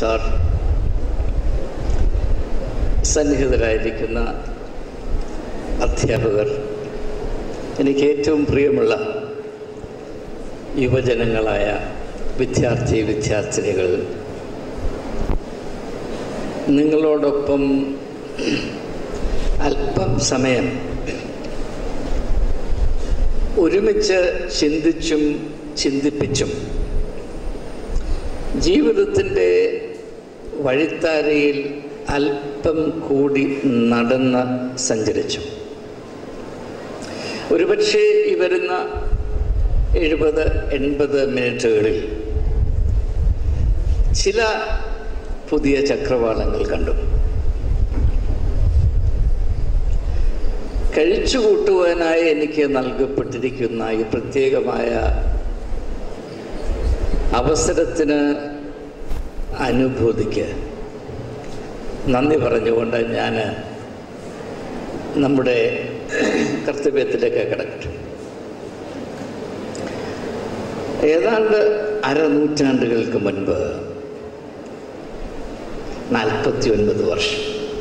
Sir സന്നിഹിതരായിരിക്കുന്ന അധ്യാപകർ എനിക്ക് ഏറ്റവും പ്രിയമുള്ള യുവജനങ്ങളായ വിദ്യാർത്ഥി വിദ്യാർത്ഥിനികൾ നിങ്ങളോടൊപ്പം അല്പം സമയം ഒരുമിച്ച് ചിന്തിച്ചും ചിന്തിപ്പിച്ചും ജീവിതത്തിൻ്റെ വഴിത്താരയിൽ അല്പം കൂടി നടന്ന് സഞ്ചരിച്ചു ഒരുപക്ഷെ ഈ വരുന്ന എഴുപത് എൺപത് മിനിറ്റുകളിൽ ചില പുതിയ ചക്രവാളങ്ങൾ കണ്ടു കഴിച്ചുകൂട്ടുവാനായി എനിക്ക് നൽകപ്പെട്ടിരിക്കുന്ന ഈ പ്രത്യേകമായ അവസരത്തിന് അനുഭൂതിക്ക് നന്ദി പറഞ്ഞുകൊണ്ട് ഞാൻ നമ്മുടെ കർത്തവ്യത്തിലേക്ക് കിടക്കട്ടെ ഏതാണ്ട് അരനൂറ്റാണ്ടുകൾക്ക് മുൻപ് നാൽപ്പത്തി ഒൻപത് വർഷം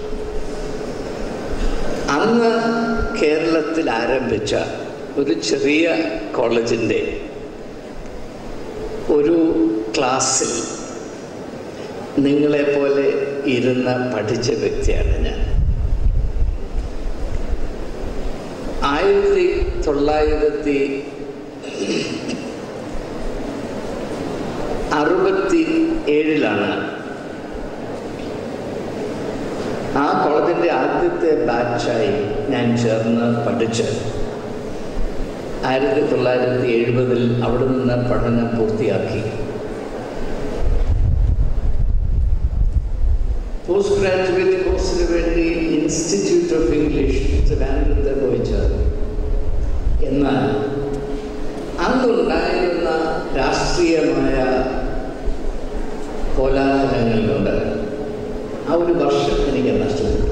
അന്ന് കേരളത്തിൽ ആരംഭിച്ച ഒരു ചെറിയ കോളേജിൻ്റെ ഒരു ക്ലാസ്സിൽ നിങ്ങളെപ്പോലെ ഇരുന്ന് പഠിച്ച വ്യക്തിയാണ് ഞാൻ ആയിരത്തി തൊള്ളായിരത്തി അറുപത്തി ഏഴിലാണ് ആ കോളേജിൻ്റെ ആദ്യത്തെ ബാച്ചായി ഞാൻ ചേർന്ന് പഠിച്ച് ആയിരത്തി തൊള്ളായിരത്തി എഴുപതിൽ അവിടെ നിന്ന് പഠനം പൂർത്തിയാക്കി പോസ്റ്റ് ഗ്രാജുവേറ്റ് കോഴ്സിന് വേണ്ടി ഇൻസ്റ്റിറ്റ്യൂട്ട് ഓഫ് ഇംഗ്ലീഷ് ട്രിവാൻഡ്രത്ത് പോയി ചേർന്നു എന്നാൽ അന്നുണ്ടായിരുന്ന രാഷ്ട്രീയമായ കോലാഹലങ്ങൾ കൊണ്ട് ആ ഒരു വർഷം എനിക്ക് നഷ്ടപ്പെട്ടു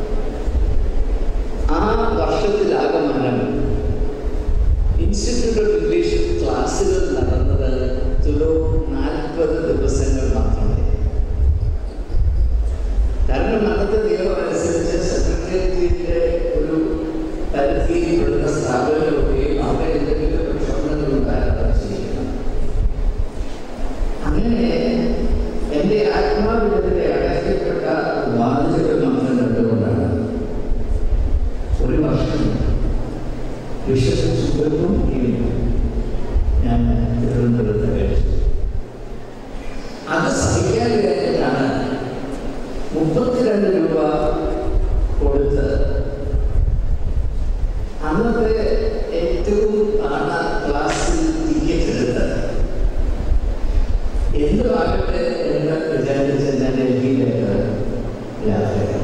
ആ വർഷത്തിലാകമാനം ഇൻസ്റ്റിറ്റ്യൂട്ട് ഓഫ് ഇംഗ്ലീഷ് ക്ലാസ്സുകൾ നടന്നത് തുലോ നാൽപ്പത് ദിവസങ്ങൾ മാത്രമേ കാരണം അന്നത്തെ നിയമം അനുസരിച്ച് സെക്രട്ടേറിയറ്റിന്റെ ഒരു പരിധിയിലുള്ള സ്ഥാപനങ്ങളൊക്കെയും അവിടെ എന്തെങ്കിലും പ്രക്ഷോഭങ്ങൾ ഉണ്ടാകാതെ ചെയ്യണം അങ്ങനെ എൻ്റെ ആത്മാവിനെതിരെ അടയ്ക്കപ്പെട്ട വാതിലുകൾ മാത്രം കണ്ടുകൊണ്ടാണ് ഒരു വർഷം വിശ്വസിച്ചുകൊണ്ടും ഞാൻ തിരുവനന്തപുരത്ത് കഴിച്ചു അത് സഹിക്കാൻ കഴിഞ്ഞിട്ടാണ് മുപ്പത്തിരണ്ട് രൂപ കൊടുത്ത് അന്നത്തെ ഏറ്റവും താണ ക്ലാസ്സിൽ ടിക്കറ്റ് എടുത്ത് എന്തുമാകട്ടെ എന്ന് വിചാരിച്ച് ഞാൻ ഡൽഹിയിലേക്ക് യാത്രയായി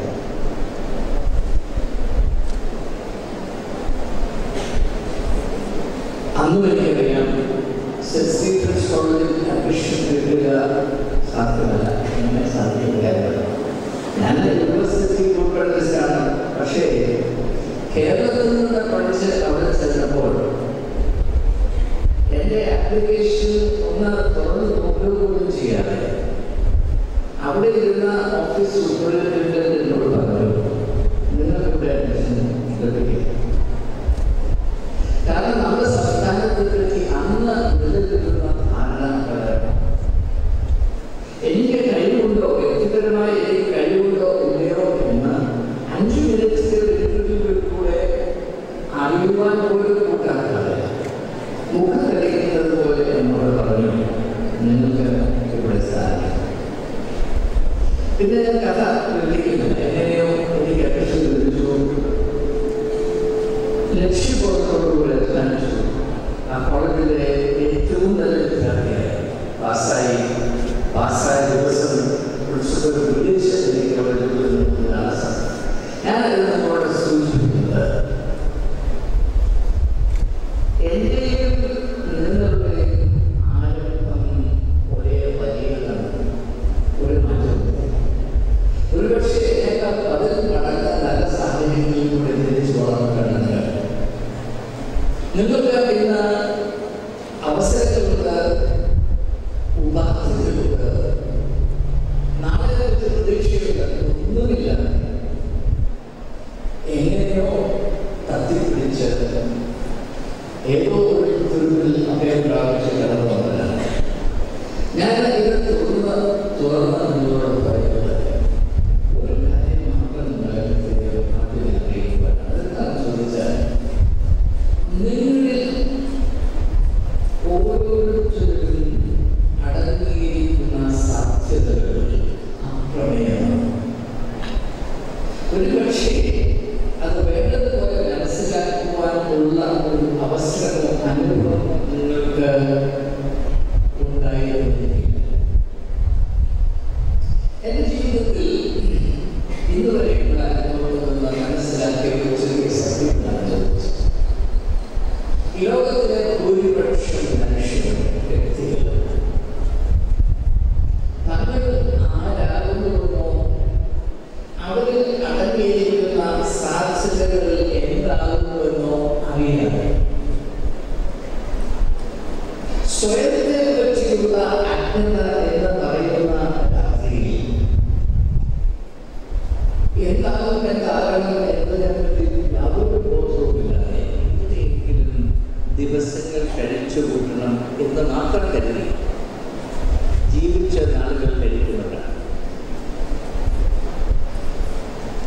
അന്നും എനിക്കറിയാം സെന്റ് സ്റ്റീഫൻസ് കോളേജിൽ അഡ്മിഷൻ കിട്ടുക സാധ്യമല്ല എന്നെ സാധിക്കുകയായിരുന്നു ഞാൻ യൂണിവേഴ്സിറ്റി ഉൾപ്പെടുത്തിച്ചാണ് പക്ഷേ കേരളത്തിൽ നിന്ന് പഠിച്ച് അവിടെ ചെന്നപ്പോൾ എൻ്റെ ആപ്ലിക്കേഷൻ ഒന്ന് തുറന്ന് നോക്കുക പോലും ചെയ്യാതെ അവിടെ ഇരുന്ന ഓഫീസ് സൂപ്പറിൻറ്റൻഡൻ്റ് എന്നോട് പറഞ്ഞു നിങ്ങൾക്കിവിടെ അഡ്മിഷൻ ലഭിക്കും കാരണം നമ്മുടെ സംസ്ഥാനത്തെ പറ്റി അന്ന് നിലനിൽക്കുന്ന ധാരണ പ്രകാരം എനിക്ക് കഴിവുണ്ടോ വ്യക്തിപരമായി എനിക്ക് കഴിവുണ്ടോ ഇല്ലയോ എന്ന് അഞ്ചു മിനിറ്റ് ഇന്റർവ്യൂവിൽ കൂടെ അറിയുവാൻ പോലും കൂട്ടാക്കാതെ മുഖം തെളിയിക്കുന്നത് പോലെ എന്നോട് പറഞ്ഞു നിങ്ങൾക്ക് ഇവിടെ സാധിക്കും പിന്നെ ഞാൻ കഥ വിവരിക്കുന്നില്ല എങ്ങനെയോ എനിക്ക് അഡ്മിഷൻ ലഭിച്ചു ലക്ഷ്യബോധത്തോടുകൂടി അധ്വാനിച്ചു ആ കോളേജിലെ ഏറ്റവും നല്ല വിദ്യാർത്ഥിയായി പാസ്സായി പാസ്സായ ദിവസം പ്രിൻസിപ്പൽ വിളിച്ച് എനിക്ക് അവിടെ ജോലി നോക്കുന്നതാണ് സാധിക്കും ഞാനത് നമ്മളോട് സൂചിപ്പിക്കുന്നത് എൻ്റെയും നിങ്ങളുടെയും ആരംഭം ഒരേ വരികളാണ് ഒരു മാറ്റമില്ല ഒരുപക്ഷെ എന്നേക്കാൾ പതിൽ മടങ്ങ് നല്ല സാഹചര്യങ്ങളിൽ കൂടെ തിരിച്ചു വളർന്നിട്ടാണ് നിങ്ങൾ നിങ്ങൾക്ക് ഇന്ന് അവസരങ്ങളുണ്ട് ഉപാധികളുണ്ട്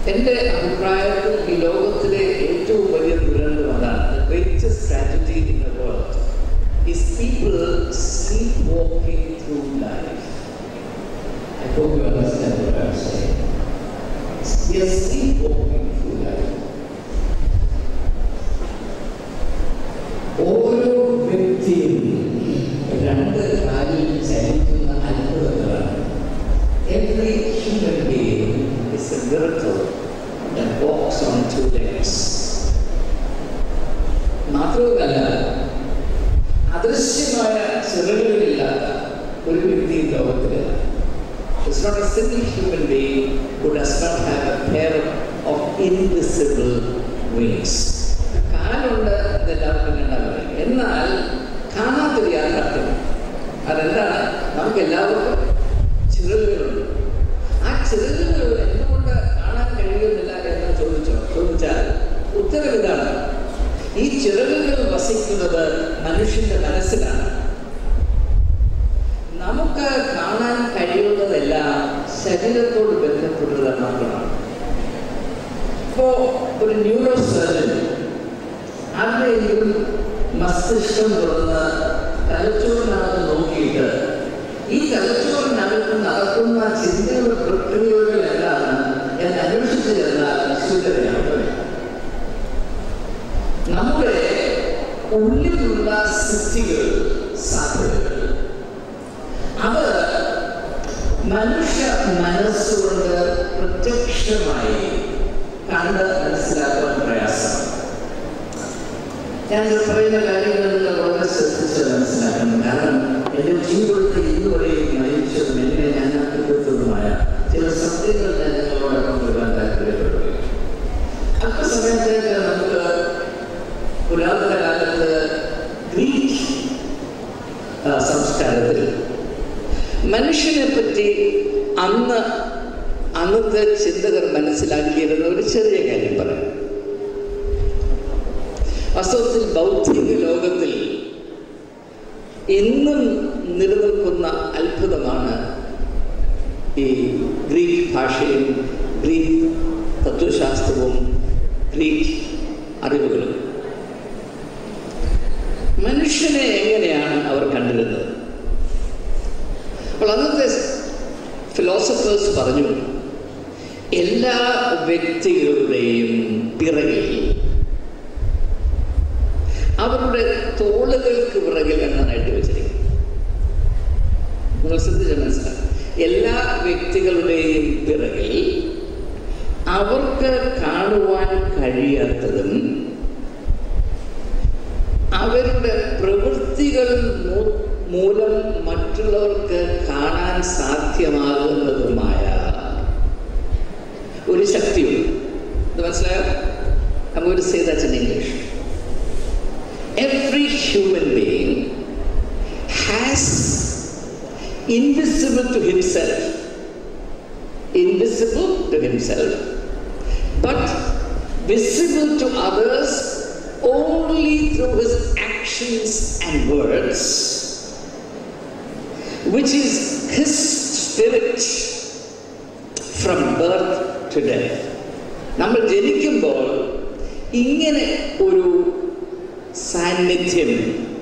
എൻ്റെ അഭിപ്രായത്തിൽ ഈ ലോകത്തിലെ ഏറ്റവും വലിയ ദുരന്തം അതാണ് the greatest tragedy in the world is people sleep walking through life I hope you understand what I am saying We are sleepwalking through life. ഓരോ വ്യക്തിയും രണ്ട് കാലിൽ ചലിക്കുന്ന അത്ഭുതങ്ങളാണ് Every human being is a miracle that walks on two legs. മാത്രവുമല്ല അദൃശ്യമായ ചിറകുകളില്ലാത്ത ഒരു വ്യക്തി ലോകത്തിലില്ല It's not a single human being who does not have a pair of invisible wings. കാലുണ്ട് എന്നെല്ലാവർക്കും കണ്ടാൽ എന്നാൽ കാണാത്തൊരു യാഥാർത്ഥ്യം അതെന്താണ് നമുക്ക് എല്ലാവർക്കും ചിറകുകളുണ്ട് ആ ചിറകുകൾ എന്തുകൊണ്ട് കാണാൻ കഴിയുന്നില്ല എന്ന് ചോദിച്ചോ ചോദിച്ചാൽ ഉത്തരം ഇതാണ് ഈ ചിറകുകൾ വസിക്കുന്നത് മനുഷ്യന്റെ മനസ്സിലാണ് നമുക്ക് കാണാൻ കഴിയുന്നതെല്ലാം ശരീരത്തോട് ബന്ധപ്പെട്ടത് മാത്രമാണ് ഇപ്പോ ഒരു ന്യൂറോ സർജൻ ആരുടെയെങ്കിലും മസ്തിഷ്കം തുറന്ന് തലച്ചോറിനകത്ത് നോക്കിയിട്ട് ഈ തലച്ചോറിനകത്ത് നടക്കുന്ന ചിന്തയുടെ പ്രക്രിയകൾ എന്താണ് എന്ന് അന്വേഷിച്ചു ചെന്നാൽ സുന്ദരയാണ് നമ്മുടെ ഉള്ളിലുള്ള സിദ്ധികൾ സാധ്യതകൾ അത് മനുഷ്യ മനസ്സുകൊണ്ട് പ്രത്യക്ഷമായി കണ്ട് മനസ്സിലാക്കാൻ പ്രയാസം ഞാൻ പറയുന്ന കാര്യങ്ങളിൽ വളരെ ശ്രദ്ധിച്ച് മനസ്സിലാക്കണം കാരണം എൻ്റെ ജീവിതത്തിൽ ഇന്നുവരെയും നയിച്ചതും എന്നെ ഞാൻ അത്ഭുതമായ ചില സത്യങ്ങൾ ഞാൻ നിങ്ങളോടൊപ്പം വരുവാൻ താല്പര്യപ്പെടുകയും അല്പസമയത്തേക്ക് നമുക്ക് പുരാതന കാലത്ത് ഗ്രീക്ക് സംസ്കാരത്തിൽ മനുഷ്യനെ പറ്റി അന്ന് അന്നത്തെ ചിന്തകർ മനസ്സിലാക്കിയിരുന്ന ഒരു ചെറിയ കാര്യം പറയാം വാസ്തവത്തിൽ ബൗദ്ധിക ലോകത്തിൽ ഇന്നും നിലനിൽക്കുന്ന അത്ഭുതമാണ് ഈ ഗ്രീക്ക് ഭാഷയും ഗ്രീക്ക് തത്വശാസ്ത്രവും ഗ്രീക്ക് അറിവുകളും മനുഷ്യനെ എങ്ങനെയാണ് അവർ കണ്ടിരുന്നത് അപ്പോൾ അന്നത്തെ ഫിലോസഫേഴ്സ് പറഞ്ഞു എല്ലാ വ്യക്തികളുടെയും പിറകിൽ അവരുടെ തോളുകൾക്ക് പിറകിൽ എന്നാണ് വെച്ചിരിക്കുന്നത് നിങ്ങൾ ശ്രദ്ധിച്ച മനസ്സിലാക്കും എല്ലാ വ്യക്തികളുടെയും പിറകിൽ അവർക്ക് കാണുവാൻ കഴിയാത്തതും അവരുടെ പ്രവൃത്തികൾ മൂലം മറ്റുള്ളവർക്ക് കാണാൻ സാധ്യമാകുന്നതുമായ ഒരു ശക്തിയുണ്ട് ഇത് മനസ്സിലായോ നമുക്ക് say that's in English every human being has invisible to himself, invisible to himself, but visible to others only through his actions and words, which is his spirit from birth to death. നമ്മൾ ജനിക്കുമ്പോൾ ഇങ്ങനെ ഒരു സാന്നിധ്യം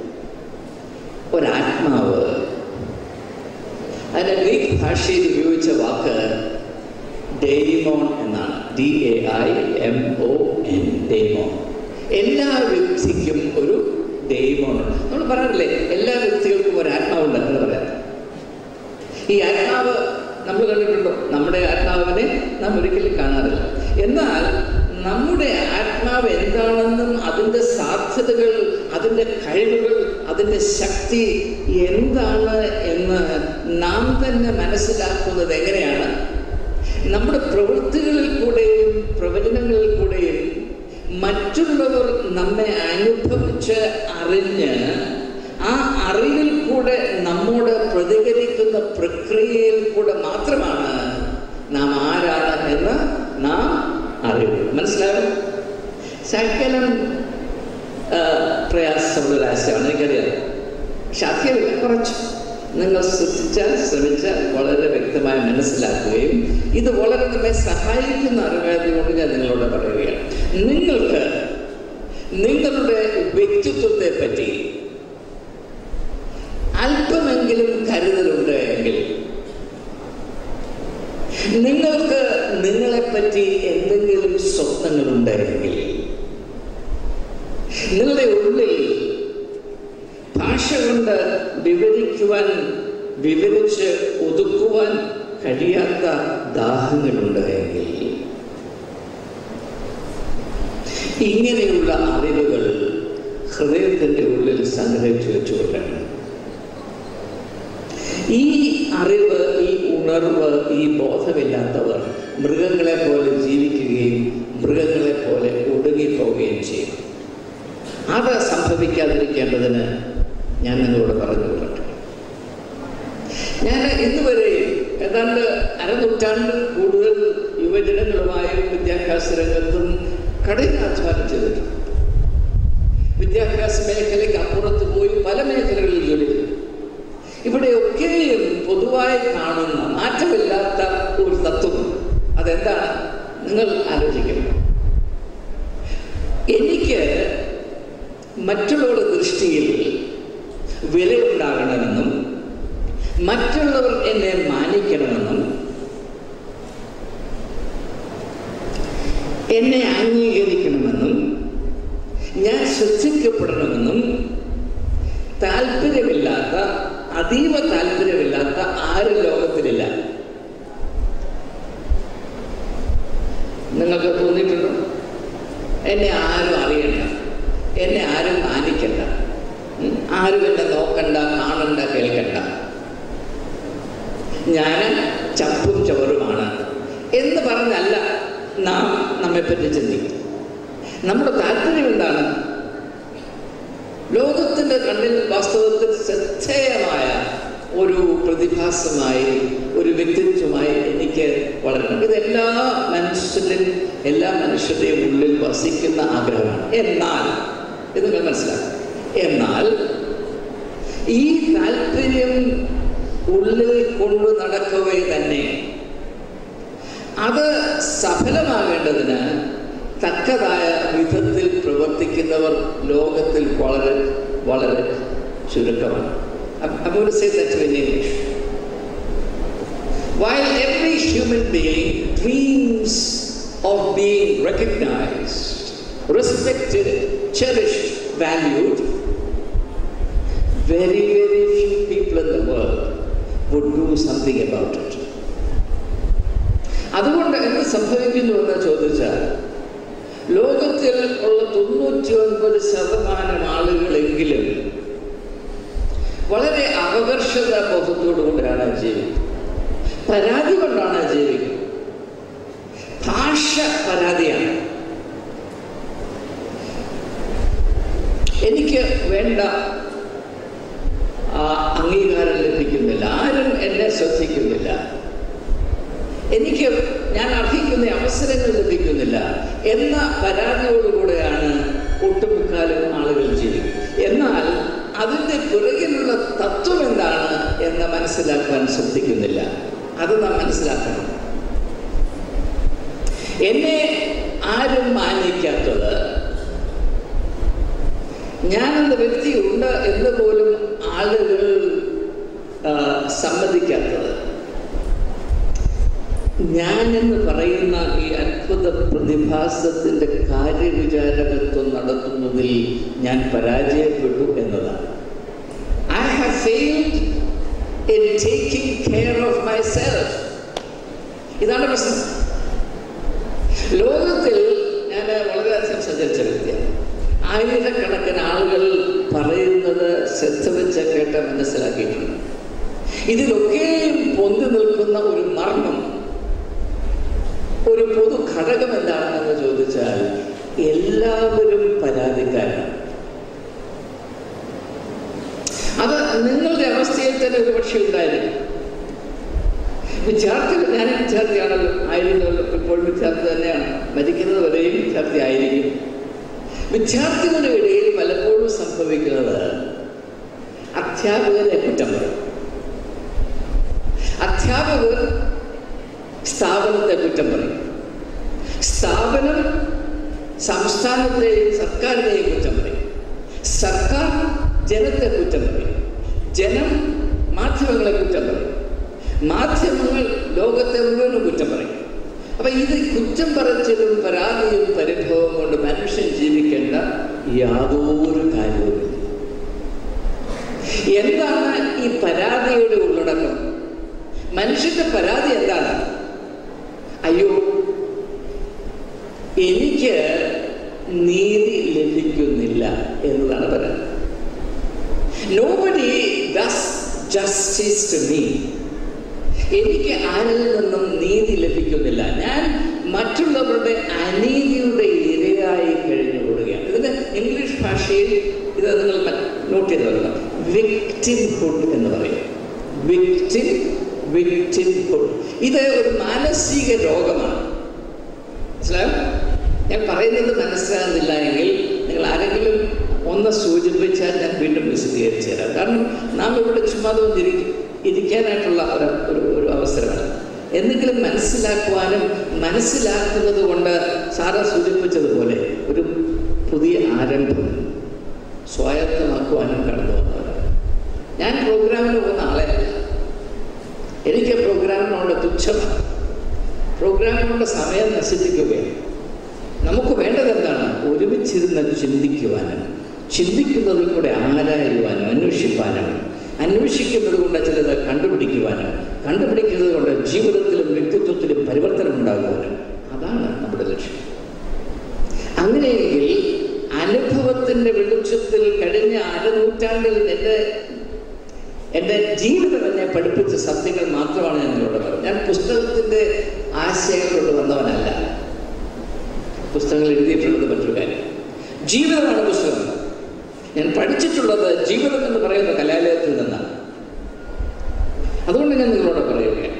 ഒരാത്മാവ് അതിൻ്റെ Greek ഭാഷയിൽ ഉപയോഗിച്ച വാക്ക് daimon എന്നാണ് D A I M O N daimon എല്ലാ വ്യക്തിക്കും ഒരു ഡെയ്മോൺ നമ്മൾ പറയാറില്ലേ എല്ലാ വ്യക്തികൾക്കും ഒരു ആത്മാവുണ്ട് എന്ന് പറയാം ഈ ആത്മാവ് നമ്മൾ കണ്ടിട്ടുണ്ടോ നമ്മുടെ ആത്മാവിനെ നാം ഒരിക്കലും കാണാറില്ല എന്നാൽ നമ്മുടെ ആത്മാവ് എന്താണെന്നും അതിൻ്റെ സാധ്യതകൾ അതിൻ്റെ കഴിവുകൾ അതിൻ്റെ ശക്തി എന്താണ് എന്ന് നാം തന്നെ മനസ്സിലാക്കുന്നത് എങ്ങനെയാണ് നമ്മുടെ പ്രവൃത്തികളിൽ കൂടെയും പ്രവചനങ്ങളിൽ കൂടെയും മറ്റുള്ളവർ നമ്മെ അനുഭവിച്ച് അറിഞ്ഞ് ആ അറിവിൽ കൂടെ നമ്മോട് പ്രതികരിക്കുന്ന പ്രക്രിയയിൽ കൂടെ മാത്രമാണ് നാം ആരാണ് എന്ന് നാം അറിവ് മനസ്സിലാവും ശകലം പ്രയാസമുള്ള ഒരാശയമാണ് എനിക്കറിയാം പക്ഷെ അധികമില്ല കുറച്ച് നിങ്ങൾ ശ്രദ്ധിച്ച് ചിന്തിച്ചാൽ ശ്രമിച്ചാൽ വളരെ വ്യക്തമായി മനസ്സിലാക്കുകയും ഇത് വളരെ നമ്മെ സഹായിക്കുന്ന അറിവായതുകൊണ്ട് ഞാൻ നിങ്ങളോട് പറയുകയാണ് നിങ്ങൾക്ക് നിങ്ങളുടെ വ്യക്തിത്വത്തെ പറ്റി അല്പമെങ്കിലും കരുതലുണ്ട് എങ്കിൽ നിങ്ങൾക്ക് നിങ്ങളെപ്പറ്റി എന്തെങ്കിലും സ്വപ്നങ്ങളുണ്ടെങ്കിൽ നിങ്ങളുടെ ഉള്ളിൽ ഭാഷ കൊണ്ട് വിവരിക്കുവാൻ വിവരിച്ച് ഒതുക്കുവാൻ കഴിയാത്ത ദാഹങ്ങളുണ്ട് എങ്കിൽ ഇങ്ങനെയുള്ള അറിവുകൾ ഹൃദയത്തിൻ്റെ ഉള്ളിൽ സംഗ്രഹിച്ചു വെച്ചുകൊള്ളണം ഈ അറിവ് ഈ ഉണർവ് ഈ ബോധമില്ലാത്തവർ മൃഗങ്ങളെ പോലെ ജീവിക്കുകയും മൃഗങ്ങളെ പോലെ ഒടുങ്ങിപ്പോവുകയും ചെയ്യും അത് സംഭവിക്കാതിരിക്കേണ്ടതിന് ഞാൻ നിങ്ങളോട് പറഞ്ഞു കൊള്ളട്ടെ ഞാൻ ഇന്നുവരെ ഏതാണ്ട് അരനൂറ്റാണ്ട് കൂടുതൽ യുവജനങ്ങളുമായും വിദ്യാഭ്യാസ രംഗത്തും കഠിനാധ്വാനം ചെയ്തിട്ടുണ്ട് വിദ്യാഭ്യാസ മേഖലയ്ക്ക് അപ്പുറത്ത് പോയി പല മേഖലകളിൽ ജോലി ചെയ്തു ഇവിടെയൊക്കെയും പൊതുവായി കാണുന്ന മാറ്റമില്ലാത്ത ഒരു തത്വം അതെന്താണ് നിങ്ങൾ ആലോചിക്കണം എനിക്ക് മറ്റുള്ളവരുടെ ദൃഷ്ടിയിൽ വിലയുണ്ടാകണമെന്നും മറ്റുള്ളവർ എന്നെ മാനിക്കണമെന്നും എന്നെ അംഗീകരിക്കണമെന്നും ഞാൻ ശ്രദ്ധിക്കപ്പെടണമെന്നും താല്പര്യമില്ലാത്ത അതീവ താല്പര്യമില്ലാത്ത ആരും ലോകത്തിലില്ല നിങ്ങൾക്ക് തോന്നിയിട്ടുണ്ടോ എന്നെ ആരും അറിയണ്ട എന്നെ ആരും മാനിക്കണ്ട ഉം, ആരും എന്നെ നോക്കണ്ട കാണണ്ട കേൾക്കണ്ട ഞാൻ ചപ്പും ചവറുമാണ് എന്ന് പറഞ്ഞല്ല നാം നമ്മെപ്പറ്റി ചിന്തിക്കും നമ്മുടെ താല്പര്യം എന്താണ് ലോകത്തിൻ്റെ കണ്ണിൽ വാസ്തവത്തിൽ ശ്രദ്ധേയമായ ഒരു പ്രതിഭാസമായി ഒരു വ്യക്തിത്വമായി എനിക്ക് വളരണം ഇതെല്ലാ മനുഷ്യരിലും എല്ലാ മനുഷ്യരുടെയും ഉള്ളിൽ വസിക്കുന്ന ആഗ്രഹമാണ് എന്നാൽ ഇത് നിങ്ങൾ മനസ്സിലാക്കും എന്നാൽ ഈ താല്പര്യം ഉള്ളിൽ കൊണ്ടു നടക്കവേ തന്നെ അത് സഫലമാകേണ്ടതിന് തക്കതായ വിധത്തിൽ പ്രവർത്തിക്കുന്നവർ ലോകത്തിൽ വളരെ വളരെ ചുരുക്കമാണ് I'm going to say that in English. While every human being dreams of being recognized, respected, cherished, valued, very, very few people in the world would do something about it. അതുകൊണ്ട് എന്ത് സംഭവിക്കുന്നു എന്ന് ചോദിച്ചാൽ ലോകത്തിൽ ഉള്ള തൊണ്ണൂറ്റി ഒൻപത് ശതമാനം ആളുകളെങ്കിലും വളരെ അപകർഷത ബോധത്തോടുകൂടിയാണ് ജീവിക്കുന്നത് പരാതി കൊണ്ടാണ് ജീവിക്കുന്നത് ഭാഷ പരാതിയാണ് എനിക്ക് വേണ്ട ആ, അംഗീകാരം ലഭിക്കുന്നില്ല ആരും എന്നെ ശ്രദ്ധിക്കുന്നില്ല എനിക്ക് ഞാൻ അർഹിക്കുന്ന അവസരങ്ങൾ ലഭിക്കുന്നില്ല എന്ന പരാതിയോടുകൂടെയാണ് ഒട്ടുമുക്കാലും ആളുകൾ ജീവിക്കുന്നത് എന്നാൽ അതിൻ്റെ പിറകിലുള്ള തത്വം എന്താണ് എന്ന് മനസ്സിലാക്കാൻ ശ്രദ്ധിക്കുന്നില്ല അത് നാം മനസ്സിലാക്കണം എന്നെ ആരും മാനിക്കാത്തത് ഞാനെന്ന വ്യക്തിയുണ്ട് എന്ന് പോലും ആളുകൾ ആ, സമ്മതിക്കാത്തത് ഞാനെന്ന് പറയുന്ന ഈ അത്ഭുത പ്രതിഭാസത്തിന്റെ കാര്യവിചാരകത്വം നടത്തുന്നതിൽ ഞാൻ പരാജയപ്പെട്ടു എന്നതാണ് I have failed in taking care of my self ഇതാണ് പ്രശ്നം ലോകത്തിൽ ഞാൻ വളരെയധികം സഞ്ചരിച്ച വ്യക്തിയാണ് ആയിരക്കണക്കിന് ആളുകൾ പറയുന്നത് ശ്രദ്ധ വെച്ച് കേട്ട് മനസ്സിലാക്കിയിട്ടുണ്ട് ഇതിലൊക്കെയും പൊന്തി നിൽക്കുന്ന ഒരു മർമ്മം ഒരു പൊതു ഘടകം എന്താണെന്ന് ചോദിച്ചാൽ എല്ലാവരും പരാതിക്കാരാണ് അത് നിങ്ങളുടെ അവസ്ഥയിൽ തന്നെ ഒരു പക്ഷേ ഉണ്ടായിരിക്കും വിദ്യാർത്ഥികൾ ഞാൻ വിദ്യാർത്ഥിയാണല്ലോ ആയിരുന്നല്ലോ ഇപ്പോൾ വിദ്യാർത്ഥി തന്നെയാണ് മരിക്കുന്നത് വരെയും വിദ്യാർത്ഥി ആയിരിക്കും വിദ്യാർത്ഥികളുടെ ഇടയിൽ പലപ്പോഴും സംഭവിക്കുന്നത് അധ്യാപകനെ കുറ്റം പറയും അധ്യാപകർ സ്ഥാപനത്തെ കുറ്റം പറയും സ്ഥാപനം സംസ്ഥാനത്തെയും സർക്കാരിനെയും കുറ്റം പറയും സർക്കാർ ജനത്തെ കുറ്റം പറയും ജനം മാധ്യമങ്ങളെ കുറ്റം പറയും മാധ്യമങ്ങൾ ലോകത്തെ മുഴുവനും കുറ്റം പറയും അപ്പൊ ഇത് കുറ്റം പറച്ചിലും പരാതിയും പരിഭവവും കൊണ്ട് മനുഷ്യൻ ജീവിക്കേണ്ട യാതൊരു കാര്യവുമില്ല എന്താണ് ഈ പരാതിയുടെ ഉള്ളടക്കം മനുഷ്യന്റെ പരാതി എന്താണ് അയ്യോ എനിക്ക് നീതി ലഭിക്കുന്നില്ല എന്നതാണ് പരാതി nobody does justice to me എനിക്ക് ആരിൽ നിന്നും നീതി ലഭിക്കുന്നില്ല ഞാൻ മറ്റുള്ളവരുടെ അനീതിയുടെ ഇരയായി കഴിഞ്ഞു കൂടുകയാണ് ഇതിന് ഇംഗ്ലീഷ് ഭാഷയിൽ ഇത് നിങ്ങൾ നോട്ട് ചെയ്ത് വരണം വിക്ടിംഹുഡ് എന്ന് പറയും വിക്ടിം വിക്ടിംഹുഡ് ഇത് ഒരു മാനസിക രോഗമാണ് മനസ്സിലായോ ഞാൻ പറയുന്നത് മനസ്സിലാകുന്നില്ല എങ്കിൽ നിങ്ങൾ ആരെങ്കിലും ഒന്ന് സൂചിപ്പിച്ചാൽ ഞാൻ വീണ്ടും വിശദീകരിച്ചു തരാം കാരണം നാം ഇവിടെ ചുമ്മാതെ വന്നിരിക്കും ഇരിക്കാനായിട്ടുള്ള ഒരു ഒരു ഒരു അവസരമാണ് എന്തെങ്കിലും മനസ്സിലാക്കുവാനും മനസ്സിലാക്കുന്നത് കൊണ്ട് സാറ സൂചിപ്പിച്ചതുപോലെ ഒരു പുതിയ ആരംഭം സ്വായത്തമാക്കുവാനും കടന്നു വന്നവരാണ് ഞാൻ പ്രോഗ്രാമിന് പോകുന്ന ആളെയല്ല എനിക്ക് പ്രോഗ്രാമിനോട് തുച്ഛമാണ് പ്രോഗ്രാമിനോട് സമയം നശിപ്പിക്കുകയാണ് നമുക്ക് വേണ്ടത് എന്താണ് ഒരുമിച്ചിരുന്ന് ചിന്തിക്കുവാനും ചിന്തിക്കുന്നതിൽ കൂടെ ആരായുവാനും അന്വേഷിപ്പാനും അന്വേഷിക്കുന്നത് കൊണ്ട് ചിലത് കണ്ടുപിടിക്കുവാനും കണ്ടുപിടിക്കുന്നത് കൊണ്ട് ജീവിതത്തിലും വ്യക്തിത്വത്തിലും പരിവർത്തനം ഉണ്ടാകുവാനും അതാണ് നമ്മുടെ ലക്ഷ്യം അങ്ങനെയെങ്കിൽ അനുഭവത്തിന്റെ വെളിച്ചത്തിൽ കഴിഞ്ഞ അരനൂറ്റാണ്ടിൽ എൻ്റെ എൻ്റെ ജീവിതം എന്നെ പഠിപ്പിച്ച സത്യങ്ങൾ മാത്രമാണ് ഞാൻ നിങ്ങളോട് പറഞ്ഞത് ഞാൻ പുസ്തകത്തിൻ്റെ ആശയങ്ങളോട് വന്നവനല്ല പുസ്തകങ്ങൾ എഴുതിയിട്ടുള്ളത് മറ്റൊരു കാര്യം ജീവിതമാണ് പുസ്തകം ഞാൻ പഠിച്ചിട്ടുള്ളത് ജീവിതം എന്ന് പറയുന്ന കലാലയത്തിൽ നിന്നാണ് അതുകൊണ്ട് ഞാൻ നിങ്ങളോട് പറയുകയാണ്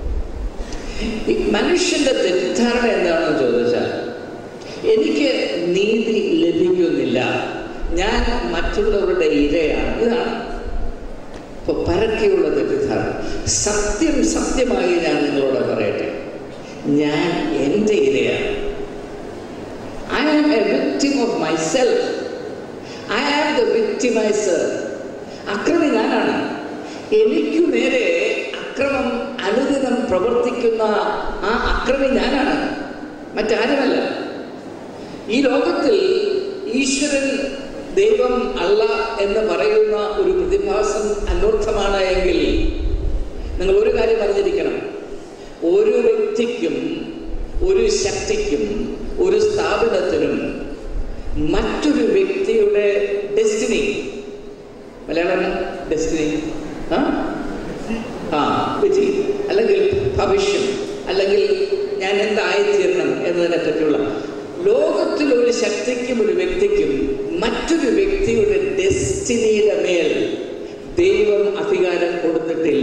ഈ മനുഷ്യന്റെ തെറ്റിദ്ധാരണ എന്താണെന്ന് ചോദിച്ചാൽ എനിക്ക് നീതി ലഭിക്കുന്നില്ല ഞാൻ മറ്റുള്ളവരുടെ ഇരയാണ് ഇതാണ് ഇപ്പൊ പരക്കെയുള്ള തെറ്റിദ്ധാരണ സത്യം സത്യമായി ഞാൻ നിങ്ങളോട് പറയട്ടെ ഞാൻ എൻ്റെ ഇരയാണ് I am a victim of myself I am the victimiser അക്രമി ഞാനാണ് എനിക്കു നേരെ അക്രമം അനുദിനം പ്രവർത്തിക്കുന്ന ആ അക്രമി ഞാനാണ് മറ്റാരുമല്ല ഈ ലോകത്തിൽ ഈശ്വരൻ ദൈവം അല്ല എന്ന് പറയുന്ന ഒരു പ്രതിഭാസം അനർത്ഥമാണ് എങ്കിൽ നിങ്ങൾ ഒരു കാര്യം അറിഞ്ഞിരിക്കണം ഒരു വ്യക്തിക്കും ഒരു ശക്തിക്കും ഒരു സ്ഥാപനത്തിനും മറ്റൊരു വ്യക്തിയുടെ ഡെസ്റ്റിനി മലയാളം ഡെസ്റ്റിനി ആ ആ വിധി അല്ലെങ്കിൽ ഭവിഷ്യം അല്ലെങ്കിൽ ഞാൻ എന്തായിത്തീരണം എന്നതിനെ പറ്റിയുള്ള ലോകത്തിൽ ഒരു ശക്തിക്കും ഒരു വ്യക്തിക്കും മറ്റൊരു വ്യക്തിയുടെ ഡെസ്റ്റിനിയുടെ മേൽ ദൈവം അധികാരം കൊടുത്തിട്ടില്ല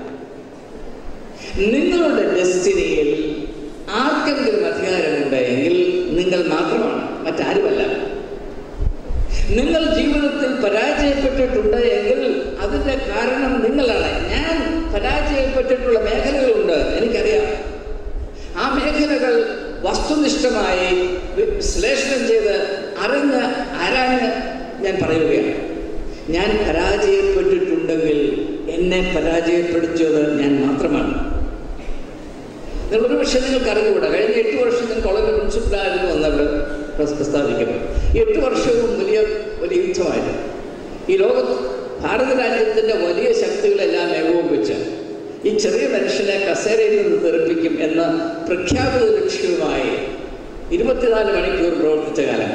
നിങ്ങളുടെ ഡെസ്റ്റിനിയിൽ ആർക്കെങ്കിലും അധികാരമുണ്ട് എങ്കിൽ നിങ്ങൾ മാത്രമാണ് മറ്റാരുമല്ല നിങ്ങൾ ജീവിതത്തിൽ പരാജയപ്പെട്ടിട്ടുണ്ട് എങ്കിൽ അതിന്റെ കാരണം നിങ്ങളാണ് ഞാൻ പരാജയപ്പെട്ടിട്ടുള്ള മേഖലകളുണ്ട് എനിക്കറിയാം ആ മേഖലകൾ വസ്തുനിഷ്ഠമായി വിശ്ലേഷണം ചെയ്ത് അറിഞ്ഞ് ആരാഞ്ഞ് ഞാൻ പറയുകയാണ് ഞാൻ പരാജയപ്പെട്ടിട്ടുണ്ടെങ്കിൽ എന്നെ പരാജയപ്പെടുത്തിയത് ഞാൻ മാത്രമാണ് നിങ്ങളൊരു പക്ഷേ നിങ്ങൾക്ക് അറിഞ്ഞുകൂടാ കഴിഞ്ഞ എട്ട് വർഷം ഞാൻ കോളേജ് പ്രിൻസിപ്പലായിരുന്നു എന്നവിടെ പ്രസ്താവിക്കുന്നു ഈ എട്ട് വർഷവും വലിയ വലിയ യുദ്ധമായിരുന്നു ഈ ലോകത്ത് ഭാരത രാജ്യത്തിൻ്റെ വലിയ ശക്തികളെല്ലാം ഏകോപിപ്പിച്ച് ഈ ചെറിയ മനുഷ്യനെ കസേരയിൽ നിന്ന് തെറിപ്പിക്കും എന്ന പ്രഖ്യാപിത ലക്ഷ്യവുമായി ഇരുപത്തിനാല് മണിക്കൂർ പ്രവർത്തിച്ച കാലം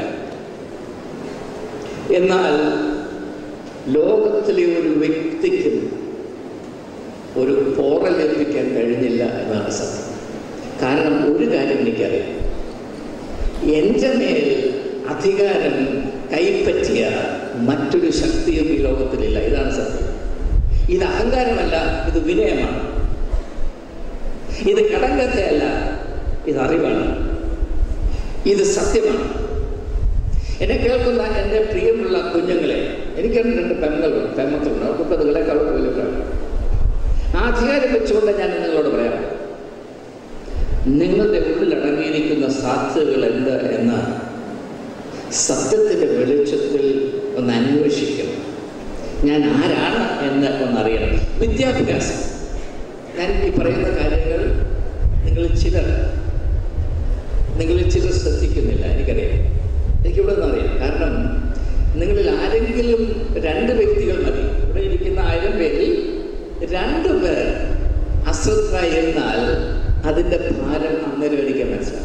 എന്നാൽ ലോകത്തിലെ ഒരു വ്യക്തിക്കും ഒരു പോറലേൽപ്പിക്കാൻ കഴിഞ്ഞില്ല എന്നാണ് സത്യം കാരണം ഒരു കാര്യം എനിക്കറിയാം എൻ്റെ മേൽ അധികാരം കൈപ്പറ്റിയ മറ്റൊരു ശക്തിയും ഈ ലോകത്തിലില്ല ഇതാണ് സത്യം ഇത് അഹങ്കാരമല്ല ഇത് വിനയമാണ് ഇത് കടങ്കത്തയല്ല ഇത് അറിവാണ് ഇത് സത്യമാണ് എന്നെ കേൾക്കുന്ന എൻ്റെ പ്രിയമുള്ള കുഞ്ഞുങ്ങളെ എനിക്ക് രണ്ട് പെമ്മക്കളുണ്ട് പെമ്മക്കളുണ്ട് അവർക്ക് നിങ്ങളെക്കാളും വലിയ പ്രായം ആ ആ അധികാരം വെച്ചുകൊണ്ട് ഞാൻ നിങ്ങളോട് പറയാം നിങ്ങളുടെ ഉള്ളിൽ അടങ്ങിയിരിക്കുന്ന സാധ്യതകൾ എന്ത് എന്ന് സത്യത്തിൻ്റെ വെളിച്ചത്തിൽ ഒന്ന് അന്വേഷിക്കണം ഞാൻ ആരാണ് എന്ന് ഒന്നറിയണം വിദ്യാഭ്യാസം ഞാൻ ഈ പറയുന്ന കാര്യങ്ങൾ നിങ്ങൾ ചിലർ നിങ്ങളിൽ ചിലർ ശ്രദ്ധിക്കുന്നില്ല എനിക്കറിയാം എനിക്കിവിടെ നിന്നറിയാം കാരണം നിങ്ങളിൽ ആരെങ്കിലും രണ്ട് വ്യക്തികൾ മതി ഇവിടെ ഇരിക്കുന്ന ആയിരം പേരിൽ രണ്ടു പേർ അശ്രദ്ധരായിരുന്നാൽ അതിൻ്റെ ഭാരം അന്നേരം എനിക്ക് മനസ്സിലാവും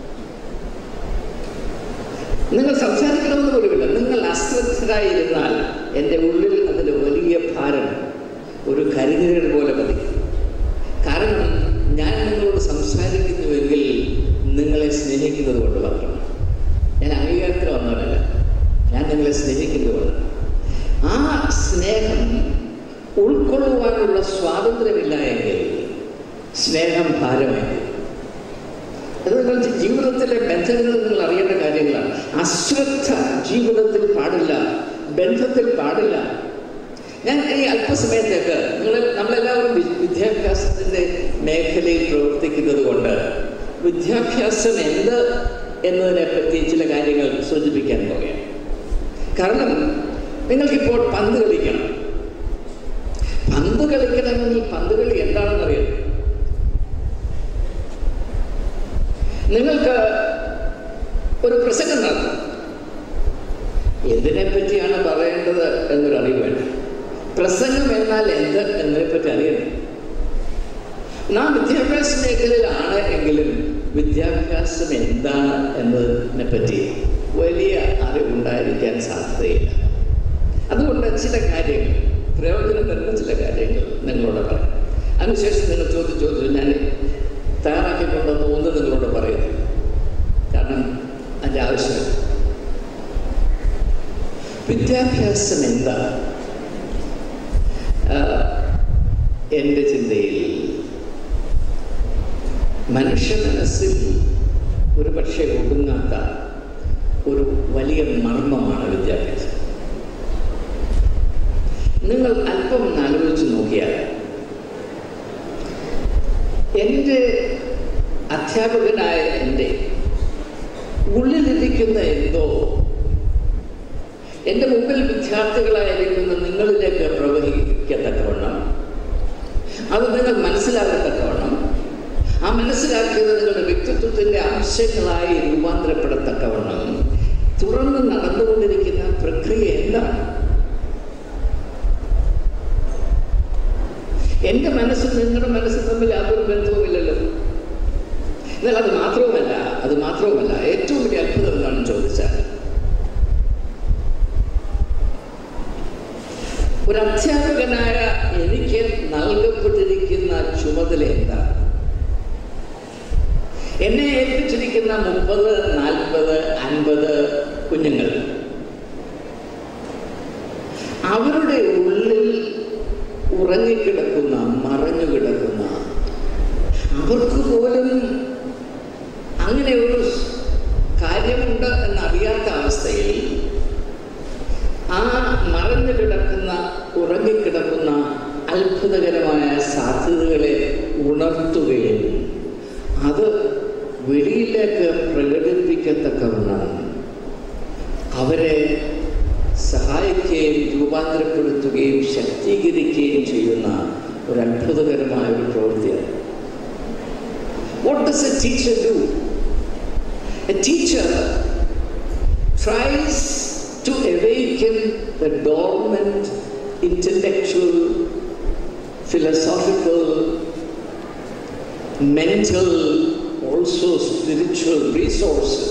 നിങ്ങൾ സംസാരിക്കണമെന്ന് പോലുമില്ല നിങ്ങൾ അശ്രദ്ധരായിരുന്നാൽ എൻ്റെ ഉള്ളിൽ അതിൻ്റെ വലിയ ഭാരം ഒരു കരിനിഴൽ പോലെ പതിക്കും കാരണം ഞാൻ നിങ്ങളോട് സംസാരിക്കുന്നുവെങ്കിൽ നിങ്ങളെ സ്നേഹിക്കുന്നത് കൊണ്ട് മാത്രമാണ് ഞാൻ അംഗീകാരത്തിൽ വന്നവരല്ല ഞാൻ നിങ്ങളെ സ്നേഹിക്കുന്നത് കൊണ്ട് ആ സ്നേഹം ഉൾക്കൊള്ളുവാനുള്ള സ്വാതന്ത്ര്യമില്ല എങ്കിൽ സ്നേഹം ഭാരമായി അത് നിങ്ങൾ ജീവിതത്തിലെ ബന്ധങ്ങൾ നിങ്ങൾ അറിയേണ്ട കാര്യങ്ങളാണ് അശ്രദ്ധ ജീവിതത്തിൽ പാടില്ല ബന്ധത്തിൽ പാടില്ല ഞാൻ ഈ അല്പസമയത്തേക്ക് നിങ്ങൾ നമ്മളെല്ലാവരും വി- വിദ്യാഭ്യാസത്തിൻ്റെ മേഖലയിൽ പ്രവർത്തിക്കുന്നത് കൊണ്ട് വിദ്യാഭ്യാസം എന്ത് എന്നതിനെ പറ്റി ചില കാര്യങ്ങൾ സൂചിപ്പിക്കാൻ പോവുകയാണ് കാരണം നിങ്ങൾക്കിപ്പോൾ പന്ത് കളിക്കണം പന്ത് കളിക്കണമെങ്കിൽ പന്ത് കളി എന്താണെന്ന് അറിയാം നിങ്ങൾക്ക് ഒരു പ്രസംഗം നടത്തും എന്തിനെ പറ്റിയാണ് പറയേണ്ടത് എന്നൊരു അറിവ് വേണം പ്രസംഗം എന്നാൽ എന്ത് എന്നതിനെ പറ്റി അറിയണം നാം വിദ്യാഭ്യാസ മേഖലയിലാണ് എങ്കിലും വിദ്യാഭ്യാസം എന്താണ് എന്നതിനെ പറ്റി വലിയ അറിവുണ്ടായിരിക്കാൻ സാധ്യതയില്ല അതുകൊണ്ട് ചില കാര്യങ്ങൾ പ്രയോജനം തരുന്ന ചില കാര്യങ്ങൾ നിങ്ങളോട് പറയാം അതിനുശേഷം നിങ്ങൾ ചോദ്യം ചോദിച്ചു ഞാൻ തയ്യാറാക്കിക്കൊണ്ടെന്ന് ഒന്ന് നിങ്ങളോട് പറയുന്നു കാരണം അതിൻ്റെ ആവശ്യമില്ല വിദ്യാഭ്യാസം എന്താ ആഹ്, എൻ്റെ ചിന്തയിൽ മനുഷ്യ മനസ്സിൽ ഒരു പക്ഷേ ഒടുങ്ങാത്ത ഒരു വലിയ മർമ്മമാണ് വിദ്യാഭ്യാസം നിങ്ങൾ അല്പം ഒന്ന് ആലോചിച്ച് നോക്കിയാൽ എൻ്റെ അധ്യാപകനായ എൻ്റെ ഉള്ളിലിരിക്കുന്ന എന്തോ എൻ്റെ മുമ്പിൽ വിദ്യാർത്ഥികളായിരിക്കുന്ന നിങ്ങളിലേക്ക് പ്രവഹിക്കത്തക്കവണ്ണം അത് നിങ്ങൾ മനസ്സിലാകത്തക്കവണ്ണം ആ മനസ്സിലാക്കിയത് നിങ്ങളുടെ വ്യക്തിത്വത്തിൻ്റെ അംശങ്ങളായി രൂപാന്തരപ്പെടത്തക്കവണ്ണം തുറന്ന് നടന്നുകൊണ്ടിരിക്കുന്ന പ്രക്രിയ എന്താണ് എൻ്റെ മനസ്സും നിങ്ങളുടെ മനസ്സും തമ്മിൽ യാതൊരു ബന്ധവുമില്ലല്ലോ എന്നാൽ അത് മാത്രവുമല്ല അത് മാത്രവുമല്ല ഏറ്റവും വലിയ അത്ഭുതം എന്താണെന്ന് ചോദിച്ചാൽ ഒരു അധ്യാപകനായ എനിക്ക് നൽകപ്പെട്ടിരിക്കുന്ന ചുമതല എന്താണ് എന്നെ ഏൽപ്പിച്ചിരിക്കുന്ന മുപ്പത് നാൽപ്പത് അൻപത് കുഞ്ഞുങ്ങൾ അവരുടെ ഉള്ളിൽ ഉറങ്ങിക്കിടക്കുന്ന മറഞ്ഞു കിടക്കുന്ന അവർക്ക് പോലും അങ്ങനെ ഒരു കാര്യമുണ്ട് എന്നറിയാത്ത അവസ്ഥയിൽ ആ മറഞ്ഞു കിടക്കുന്ന ഉറങ്ങിക്കിടക്കുന്ന അത്ഭുതകരമായ സാധ്യതകളെ ഉണർത്തുകയും അത് വെളിയിലേക്ക് പ്രകടിപ്പിക്കത്തക്കവണ്ണം അവരെ സഹായിക്കുകയും രൂപാന്തരപ്പെടുത്തുകയും ശക്തീകരിക്കുകയും ചെയ്യുന്ന ഒരു അത്ഭുതകരമായ ഒരു പ്രവൃത്തിയാണ് What does a teacher do? A teacher tries to awaken the dormant intellectual, philosophical, mental, also spiritual resources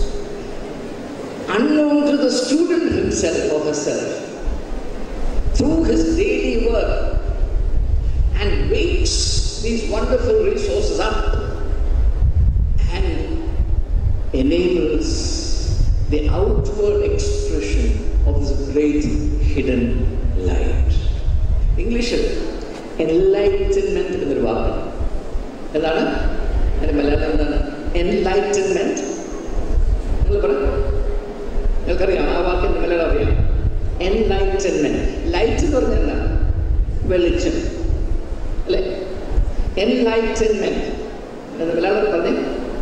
unknown to the student himself or herself through his daily work and wakes these wonderful resources up and enables the outward expression of this great hidden light. ഇംഗ്ലീഷിൽ enlightenment എന്നൊരു വാക്കാണ് എന്താണ് അതിന്റെ മലയാളം എന്താണ് enlightenment നിങ്ങൾ പറഞ്ഞു നിങ്ങൾക്കറിയാം ആ വാക്കിന്റെ മലയാളം അറിയാം എൻലൈറ്റൻമെന്റ് ലൈറ്റ് എന്ന് പറഞ്ഞാൽ എന്താണ് വെളിച്ചം അല്ലേ എൻലൈറ്റൻമെന്റ് എന്ന് മലയാളം പറഞ്ഞേ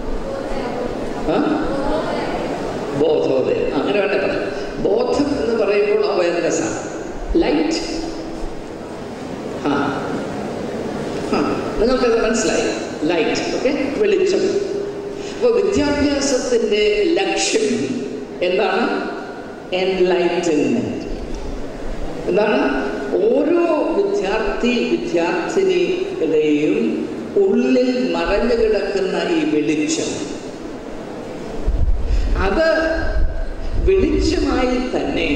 ആ ബോധോദയം അങ്ങനെ വേണ്ടേ പറയാം ബോധം എന്ന് പറയുമ്പോൾ അവയർനെസ് ആണ് ലൈറ്റ് ആ ആ നിങ്ങൾക്കത് മനസ്സിലായി ലൈറ്റ് ഓക്കെ വെളിച്ചം അപ്പോൾ വിദ്യാഭ്യാസത്തിൻ്റെ ലക്ഷ്യം എന്താണ് എൻലൈറ്റൻമെന്റ് എന്താണ് ഓരോ വിദ്യാർത്ഥി വിദ്യാർത്ഥിനിയുടെയും ഉള്ളിൽ മറഞ്ഞു കിടക്കുന്ന ഈ വെളിച്ചം അത് വെളിച്ചമായി തന്നെ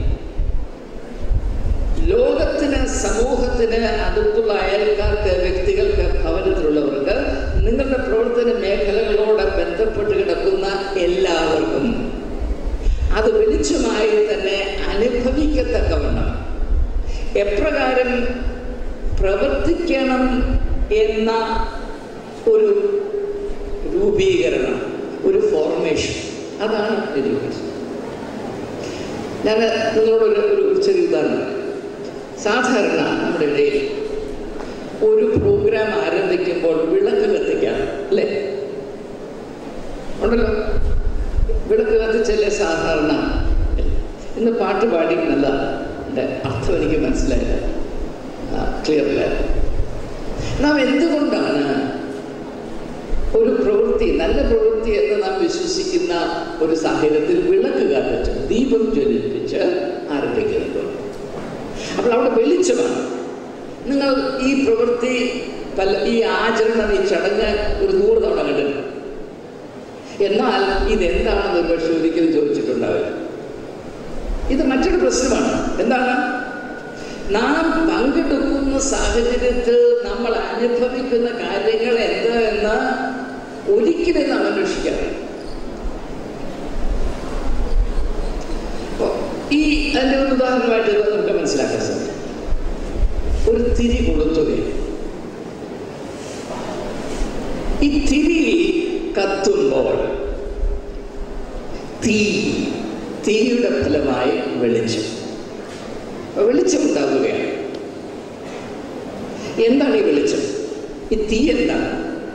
ലോകത്തിന് സമൂഹത്തിന് അടുത്തുള്ള അയൽക്കാർക്ക് വ്യക്തികൾക്ക് ഭവനത്തിലുള്ളവർക്ക് നിങ്ങളുടെ പ്രവർത്തന മേഖലകളോട് ബന്ധപ്പെട്ട് കിടക്കുന്ന എല്ലാവർക്കും അത് വെളിച്ചമായി തന്നെ അനുഭവിക്കത്തക്കവണ്ണം എപ്രകാരം പ്രവർത്തിക്കണം എന്ന ഒരു രൂപീകരണം ഒരു ഫോർമേഷൻ അതാണ് എഡ്യൂക്കേഷൻ ഞാൻ നിങ്ങളോടൊരു ഒരു ഒരു ചെറിയ ഉദാഹരണം സാധാരണ നമ്മുടെ ഇടയിൽ ഒരു പ്രോഗ്രാം ആരംഭിക്കുമ്പോൾ വിളക്ക് കത്തിക്കാം അല്ലേ ഉണ്ടല്ലോ വിളക്ക് കത്തിച്ചല്ലേ സാധാരണ ഇന്ന് പാട്ട് പാടി നല്ല എൻ്റെ അർത്ഥം എനിക്ക് മനസ്സിലായില്ല ക്ലിയർ അല്ല നാം എന്തുകൊണ്ടാണ് ഒരു പ്രവൃത്തി നല്ല പ്രവൃത്തി എന്ന് നാം വിശ്വസിക്കുന്ന ഒരു സാഹചര്യത്തിൽ വിളക്ക് കത്തിച്ച് ദീപം ജ്വലിപ്പിച്ച് ആരംഭിക്കുന്നത് അപ്പോൾ അവിടെ വെളിച്ചമാണ് നിങ്ങൾ ഈ പ്രവൃത്തി പല ഈ ആചരണം ഈ ചടങ്ങ് ഒരു നൂറ് തവണ കണ്ടിട്ടുണ്ട് എന്നാൽ ഇതെന്താണെന്ന് ഒരു പക്ഷെ ഒരിക്കലും ചോദിച്ചിട്ടുണ്ടാവില്ല ഇത് മറ്റൊരു പ്രശ്നമാണ് എന്താണ് നാം പങ്കെടുക്കുന്ന സാഹചര്യത്തിൽ നമ്മൾ അനുഭവിക്കുന്ന കാര്യങ്ങൾ എന്താ എന്ന് ഒരിക്കലും നാം അന്വേഷിക്കാറ് ഈ അതിൻ്റെ ഒരു ഉദാഹരണമായിട്ട് ഇത് നമുക്ക് മനസ്സിലാക്കാൻ സാധിക്കും ഒരു തിരി കൊളുത്തുകയും ഈ തിരി കത്തുമ്പോൾ തീ തീയുടെ ഫലമായി വെളിച്ചം വെളിച്ചം ഉണ്ടാവുകയാണ് എന്താണ് ഈ വെളിച്ചം ഈ തീ എന്താണ്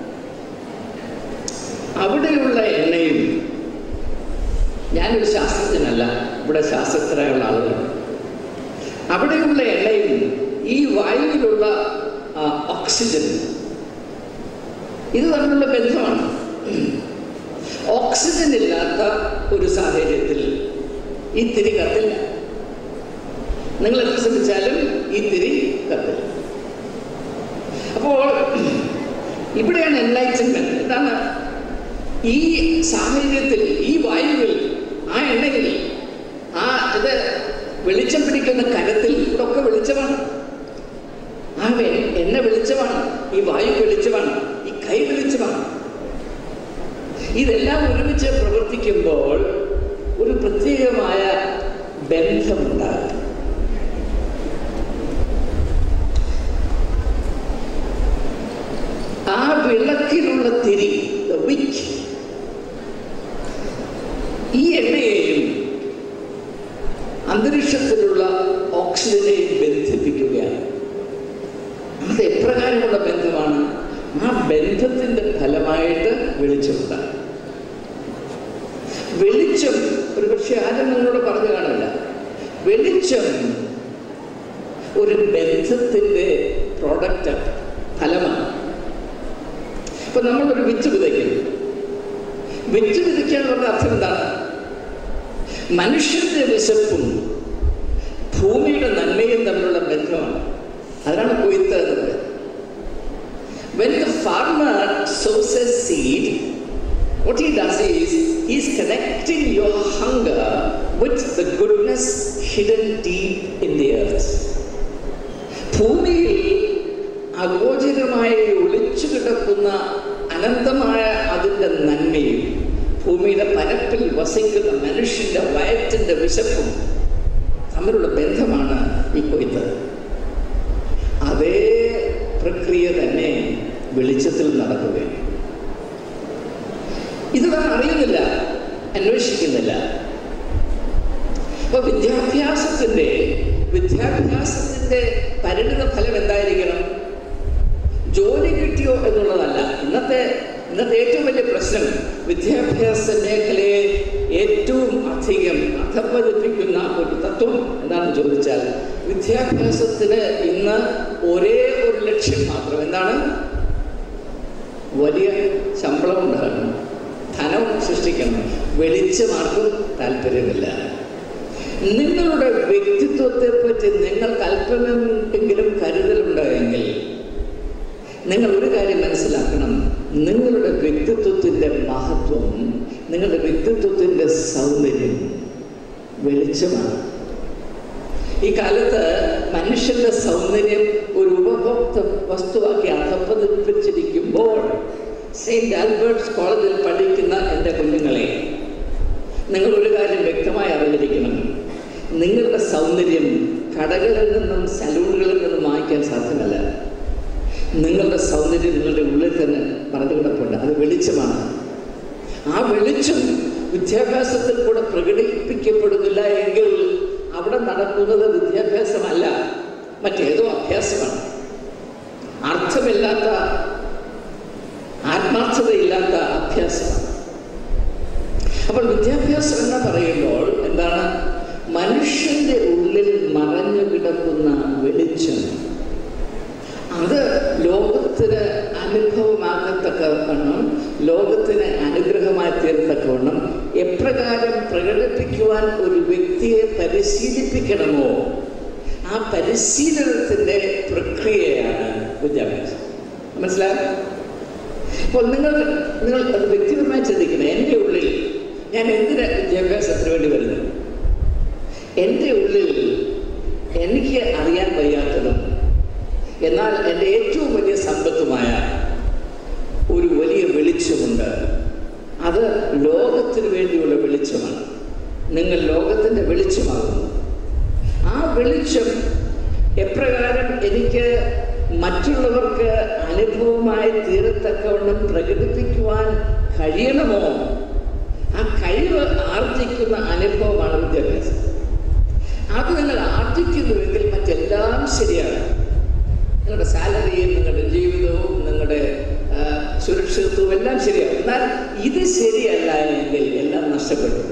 അവിടെയുള്ള എണ്ണയും ഞാനൊരു ശാസ്ത്രജ്ഞനല്ല ഇവിടെ ശാസ്ത്രജ്ഞരായുള്ള ആളുകളാണ് അവിടെയുള്ള എണ്ണയും ഈ വായുവിലുള്ള ആ, ഓക്സിജൻ ഇത് തമ്മിലുള്ള ബന്ധമാണ് ഓക്സിജൻ ഇല്ലാത്ത ഒരു സാഹചര്യത്തിൽ ഈ തിരി കത്തില്ല നിങ്ങൾ എത്ര ശ്രമിച്ചാലും ഈ തിരി കത്തില്ല അപ്പോൾ ഇവിടെയാണ് എൻലൈറ്റൻമെന്റ് എന്താണ് ഈ സാഹചര്യത്തിൽ ഈ വായുവിൽ ആ എണ്ണയിൽ ആ ഇത് വെളിച്ചം പിടിക്കുന്ന കരത്തിൽ ഇതൊക്കെ വെളിച്ചമാണ് ആ വെ- എണ്ണ വെളിച്ചമാണ് ഈ വായു വെളിച്ചമാണ് ഈ കൈ വെളിച്ചമാണ് ഇതെല്ലാം ഒരുമിച്ച് പ്രവർത്തിക്കുമ്പോൾ ഒരു പ്രത്യേകമായ ബന്ധമുണ്ടാകും ആ വിളക്കിലുള്ള തിരി the wick, ഈ എണ്ണയെയും അന്തരീക്ഷത്തിലുള്ള ഓക്സിജനെയും ബന്ധിപ്പിക്കുകയാണ് അത് എപ്രകാരമുള്ള ബന്ധമാണ് ആ ബന്ധത്തിന്റെ ഫലമായിട്ട് വെളിച്ചമുണ്ടാകും വെളിച്ചം ഒരു പക്ഷെ ആരും നിങ്ങളോട് പറഞ്ഞു കാണില്ല വെളിച്ചം ഒരു ബന്ധത്തിന്റെ പ്രോഡക്റ്റാണ് ഫലമാണ് ഇപ്പൊ നമ്മളൊരു വിത്ത് വിതയ്ക്കുന്നു വിത്ത് വിതയ്ക്കുക എന്ന് പറഞ്ഞ അർത്ഥം എന്താണ് മനുഷ്യന്റെ വിശപ്പും ഭൂമിയുടെ നന്മയും തമ്മിലുള്ള ബന്ധമാണ് അതാണ് കൊയ്ത്ത് എന്ന് പറയുന്നത് When the farmer sows a seed, what he does is he's connecting your hunger with the goodness hidden deep in the earth. ഭൂമിയിൽ അഗോചരമായി ഒളിച്ചു കിടക്കുന്ന അനന്തമായ അതിൻ്റെ നന്മയും ഭൂമിയുടെ പരപ്പിൽ വസിക്കുന്ന മനുഷ്യന്റെ വയറ്റിന്റെ വിശപ്പും തമ്മിലുള്ള ബന്ധമാണ് ഈ കൊയ്ത്ത് അതേ പ്രക്രിയ തന്നെ വെളിച്ചത്തിൽ നടക്കുകയാണ് ഇത് നാം അറിയുന്നില്ല അന്വേഷിക്കുന്നില്ല അപ്പൊ വിദ്യാഭ്യാസത്തിന്റെ വിദ്യാഭ്യാസത്തിന്റെ പരിണിത ഫലം എന്തായിരിക്കണം ജോലി കിട്ടിയോ എന്നുള്ളതല്ല ഇന്നത്തെ ഇന്നത്തെ ഏറ്റവും വലിയ പ്രശ്നം വിദ്യാഭ്യാസ മേഖലയെ ഏറ്റവും അധികം അധപ്പതിപ്പിക്കുന്ന ഒരു തത്വം എന്താണെന്ന് ചോദിച്ചാൽ വിദ്യാഭ്യാസത്തിന് ഇന്ന് ഒരേ ഒരു ലക്ഷ്യം മാത്രം എന്താണ് വലിയ ശമ്പളം ഉണ്ടാകണം ധനം സൃഷ്ടിക്കണം വെളിച്ചമാർക്കും താല്പര്യമില്ല നിങ്ങളുടെ വ്യക്തിത്വത്തെ പറ്റി നിങ്ങൾക്ക് അല്പമെങ്കിലും കരുതലുണ്ടായെങ്കിൽ നിങ്ങൾ ഒരു കാര്യം മനസ്സിലാക്കണം നിങ്ങളുടെ വ്യക്തിത്വത്തിൻ്റെ മഹത്വം നിങ്ങളുടെ വ്യക്തിത്വത്തിൻ്റെ സൗന്ദര്യം വെളിച്ചമാണ് ഈ കാലത്ത് മനുഷ്യന്റെ സൗന്ദര്യം ഒരു ഉപഭോക്ത വസ്തുവാക്കി അധപ്പതിപ്പിച്ചിരിക്കുമ്പോൾ സെയിൻറ്റ് ആൽബർട്ട്സ് കോളേജിൽ പഠിക്കുന്ന എൻ്റെ കുഞ്ഞുങ്ങളെ നിങ്ങൾ ഒരു കാര്യം വ്യക്തമായി അറിഞ്ഞിരിക്കണം നിങ്ങളുടെ സൗന്ദര്യം കടകളിൽ നിന്നും സലൂണുകളിൽ നിന്നും വാങ്ങിക്കാൻ സാധ്യമല്ല നിങ്ങളുടെ സൗന്ദര്യം നിങ്ങളുടെ ഉള്ളിൽ തന്നെ പറഞ്ഞു കിടപ്പുണ്ട് അത് വെളിച്ചമാണ് ആ വെളിച്ചം വിദ്യാഭ്യാസത്തിൽ കൂടെ പ്രകടിപ്പിക്കപ്പെടുന്നില്ല എങ്കിൽ അവിടെ നടക്കുന്നത് വിദ്യാഭ്യാസമല്ല മറ്റേതോ അഭ്യാസമാണ് അർത്ഥമില്ലാത്ത ആത്മാർത്ഥതയില്ലാത്ത അഭ്യാസമാണ് അപ്പോൾ വിദ്യാഭ്യാസം എന്ന് പറയുമ്പോൾ എന്താണ് മനുഷ്യന്റെ ഉള്ളിൽ മറഞ്ഞു കിടക്കുന്ന വെളിച്ചം അത് ലോകത്തിന് അനുഭവമാകത്തക്കവണ്ണം ലോകത്തിന് അനുഗ്രഹമായി തീർത്തക്കവണ്ണം എപ്രകാരം പ്രകടിപ്പിക്കുവാൻ ഒരു വ്യക്തിയെ പരിശീലിപ്പിക്കണമോ ആ പരിശീലനത്തിൻ്റെ പ്രക്രിയയാണ് വിദ്യാഭ്യാസം മനസ്സിലായോ അപ്പോൾ നിങ്ങൾ നിങ്ങൾ അത് വ്യക്തിപരമായി ചിന്തിക്കണം എൻ്റെ ഉള്ളിൽ ഞാൻ എന്തിനാ വിദ്യാഭ്യാസത്തിന് വേണ്ടി വരുന്നത് എൻ്റെ ഉള്ളിൽ എനിക്ക് അറിയാൻ വയ്യാത്തതും എന്നാൽ എൻ്റെ ഏറ്റവും വലിയ സമ്പത്തുമായ ഒരു വലിയ വെളിച്ചമുണ്ട് അത് ലോകത്തിന് വേണ്ടിയുള്ള വെളിച്ചമാണ് നിങ്ങൾ ലോകത്തിൻ്റെ വെളിച്ചമാകുന്നു ആ വെളിച്ചം എപ്രകാരം എനിക്ക് മറ്റുള്ളവർക്ക് അനുഭവമായി തീരത്തക്കവണ്ണം പ്രകടിപ്പിക്കുവാൻ കഴിയണമോ ആ കഴിവ് ആർജിക്കുന്ന അനുഭവമാണ് വിദ്യാഭ്യാസം അത് നിങ്ങൾ ആർജിക്കുന്നുവെങ്കിൽ മറ്റെല്ലാം ശരിയാണ് നിങ്ങളുടെ സാലറിയും നിങ്ങളുടെ ജീവിതവും നിങ്ങളുടെ ആ, സുരക്ഷിതത്വവും എല്ലാം ശരിയാവും എന്നാൽ ഇത് ശരിയല്ല എങ്കിൽ എല്ലാം നഷ്ടപ്പെടും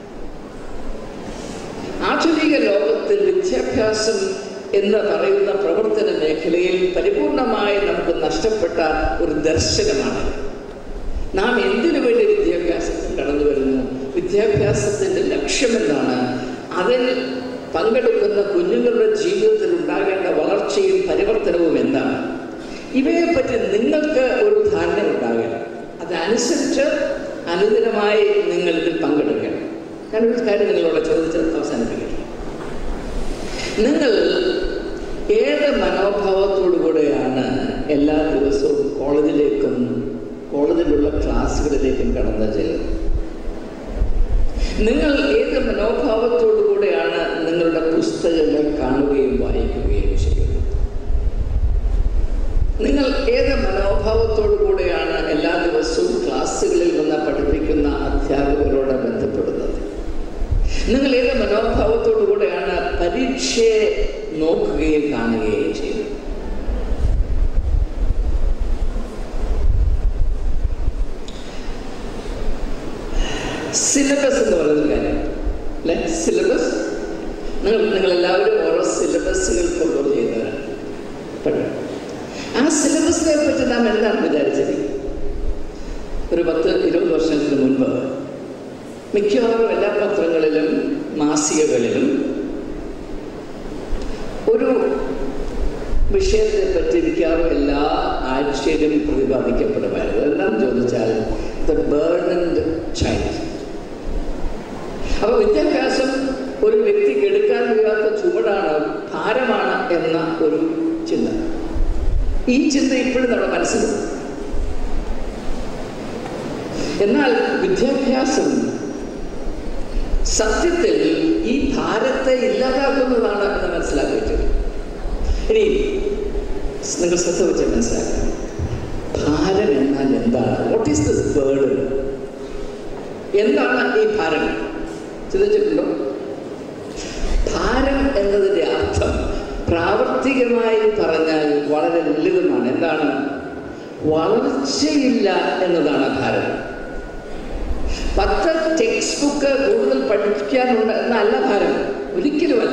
ആധുനിക ലോകത്തിൽ വിദ്യാഭ്യാസം എന്ന് പറയുന്ന പ്രവർത്തന മേഖലയിൽ പരിപൂർണമായി നമുക്ക് നഷ്ടപ്പെട്ട ഒരു ദർശനമാണ് നാം എന്തിനു വേണ്ടി വിദ്യാഭ്യാസത്തിൽ കടന്നു വരുന്നു വിദ്യാഭ്യാസത്തിൻ്റെ ലക്ഷ്യമെന്താണ് അതിൽ പങ്കെടുക്കുന്ന കുഞ്ഞുങ്ങളുടെ ജീവിതത്തിൽ ഉണ്ടാകേണ്ട വളർച്ചയും പരിവർത്തനവും എന്താണ് ഇവയെപ്പറ്റി നിങ്ങൾക്ക് ഒരു ധാരണ ഉണ്ടാകണം അതനുസരിച്ച് അനുദിനമായി നിങ്ങൾ ഇതിൽ പങ്കെടുക്കണം ഞാൻ ഒരു കാര്യം നിങ്ങളോട് ചോദിച്ച് അവസാനിപ്പിക്കട്ടെ നിങ്ങൾ ഏത് മനോഭാവത്തോടു കൂടെയാണ് എല്ലാ ദിവസവും കോളേജിലേക്കും കോളേജിലുള്ള ക്ലാസ്സുകളിലേക്കും കടന്നു ചെല്ലുന്നത് നിങ്ങൾ ഏത് മനോഭാവത്തോടു കൂടെയാണ് നിങ്ങളുടെ പുസ്തകങ്ങൾ കാണുകയും വായിക്കുകയും ചെയ്യുന്നത് നിങ്ങൾ ഏത് മനോഭാവത്തോടു കൂടെയാണ് എല്ലാ ദിവസവും ക്ലാസ്സുകളിൽ വന്ന് പഠിപ്പിക്കുന്ന അധ്യാപകരോട് ബന്ധപ്പെടുന്നത് നിങ്ങൾ ഏത് മനോഭാവത്തോടു കൂടെയാണ് പരീക്ഷയെ നോക്കുകയും കാണുകയും ചെയ്യുന്നത് സിലബസ് എന്ന് പറയുന്ന കാര്യം അല്ലെ സിലബസ് നിങ്ങൾ നിങ്ങളെല്ലാവരും ഓരോ സിലബസുകൾ ഫോളോ ചെയ്യുന്നവരാണ് പഠനം ആ സിലബസിനെ പറ്റി നാം എന്താണ് വിചാരിച്ചത് ഒരു പത്ത് ഇരുപത് വർഷത്തിന് മുൻപ് മിക്കവാറും എല്ലാ പത്രങ്ങളിലും മാസികകളിലും ഒരു വിഷയത്തെ പറ്റി മിക്കവാറും എല്ലാ ആഴ്ചയിലും പ്രതിപാദിക്കപ്പെടുമായിരുന്നു എല്ലാം ചോദിച്ചാൽ ദ ബേർഡൻഡ് ചൈൽഡ് അപ്പൊ വിദ്യാഭ്യാസം ഒരു വ്യക്തിക്ക് എടുക്കാൻ കഴിയാത്ത ചുവടാണ് ഭാരമാണ് എന്ന ഒരു ചിന്ത ഈ ചിന്ത ഇപ്പോഴും നമ്മുടെ മനസ്സിലുണ്ട് എന്നാൽ വിദ്യാഭ്യാസം സത്യത്തിൽ ഈ ഭാരത്തെ ഇല്ലാതാക്കുന്നതാണ് എന്ന് മനസ്സിലാക്കിയിട്ടുണ്ട് ഇനി നിങ്ങൾ ശ്രദ്ധ വെച്ച് മനസ്സിലാക്കണം ഭാരം എന്നാൽ എന്താണ് വാട്ട് ഈസ് ദിസ് ബേർഡ് എന്താണ് ഈ ഭാരം ചിന്തിച്ചിട്ടുണ്ടോ ഭാരം എന്നതിൻ്റെ അർത്ഥം പ്രാവർത്തികമായി പറഞ്ഞാൽ വളരെ ലളിതമാണ് എന്താണ് വളർച്ചയില്ല എന്നതാണ് ഭാരം പത്ത് ടെക്സ്റ്റ് ബുക്ക് കൂടുതൽ പഠിക്കാനുണ്ട് എന്നല്ല ഭാരം ഒരിക്കലുമല്ല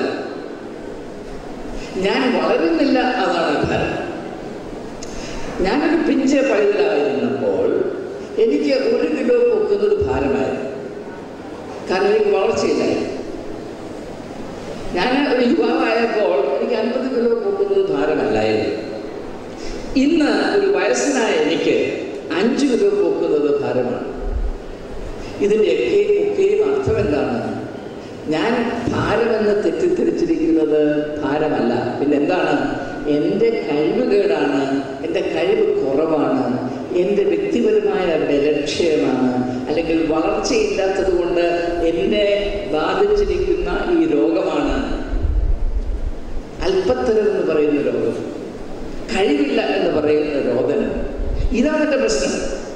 ഞാൻ വളരുന്നില്ല അതാണ് ഭാരം ഞാനൊരു പിഞ്ച് പൈതലായിരുന്നപ്പോൾ എനിക്ക് ഒരു കിലോ പൊക്കുന്നത് ഭാരമായിരുന്നു കാരണം എനിക്ക് വളർച്ചയില്ലായിരുന്നു ഞാൻ ഒരു യുവാവായപ്പോൾ എനിക്ക് അൻപത് കിലോ പൊക്കുന്നത് ഭാരമല്ലായിരുന്നു ഇന്ന് ഒരു വയസ്സനായ എനിക്ക് അഞ്ച് കിലോ പൊക്കുന്നത് ഭാരമാണ് ഇതിൻ്റെയൊക്കെ ഒക്കെയും അർത്ഥം എന്താണ് ഞാൻ ഭാരമെന്ന് തെറ്റിദ്ധരിച്ചിരിക്കുന്നത് ഭാരമല്ല പിന്നെ എന്താണ് എൻ്റെ കഴിവുകേടാണ് എൻ്റെ കഴിവ് കുറവാണ് എൻ്റെ വ്യക്തിപരമായ ബലക്ഷയമാണ് അല്ലെങ്കിൽ വളർച്ചയില്ലാത്തത് കൊണ്ട് എന്നെ ബാധിച്ചിരിക്കുന്ന ഈ രോഗമാണ് അല്പത്തരം എന്ന് പറയുന്ന രോഗം കഴിവില്ല എന്ന് പറയുന്ന രോദനം ഇതാണ് എൻ്റെ പ്രശ്നം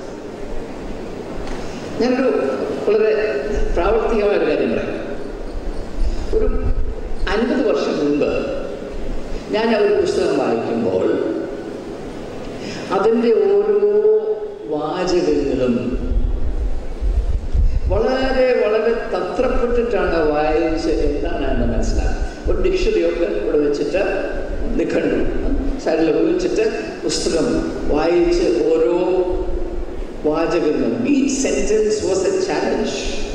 ഞാനൊരു വളരെ പ്രാവർത്തികമായ ഒരു കാര്യം പറയാം ഒരു അൻപത് വർഷം മുൻപ് ഞാൻ ഒരു പുസ്തകം വായിക്കുമ്പോൾ അതിൻ്റെ ഓരോ വാചകങ്ങളും വളരെ വളരെ തത്രപ്പെട്ടിട്ടാണ് വായിച്ച് എന്താണ് എന്ന് മനസ്സിലാക്കുക ഒരു ഡിക്ഷണറിയൊക്കെ ഇവിടെ വെച്ചിട്ട് നിൽക്കണ്ടു സൈഡിൽ ഉപയോഗിച്ചിട്ട് പുസ്തകം വായിച്ച് ഓരോ വാചകങ്ങളും ഈ സെന്റൻസ് വാസ് എ ചാലഞ്ച്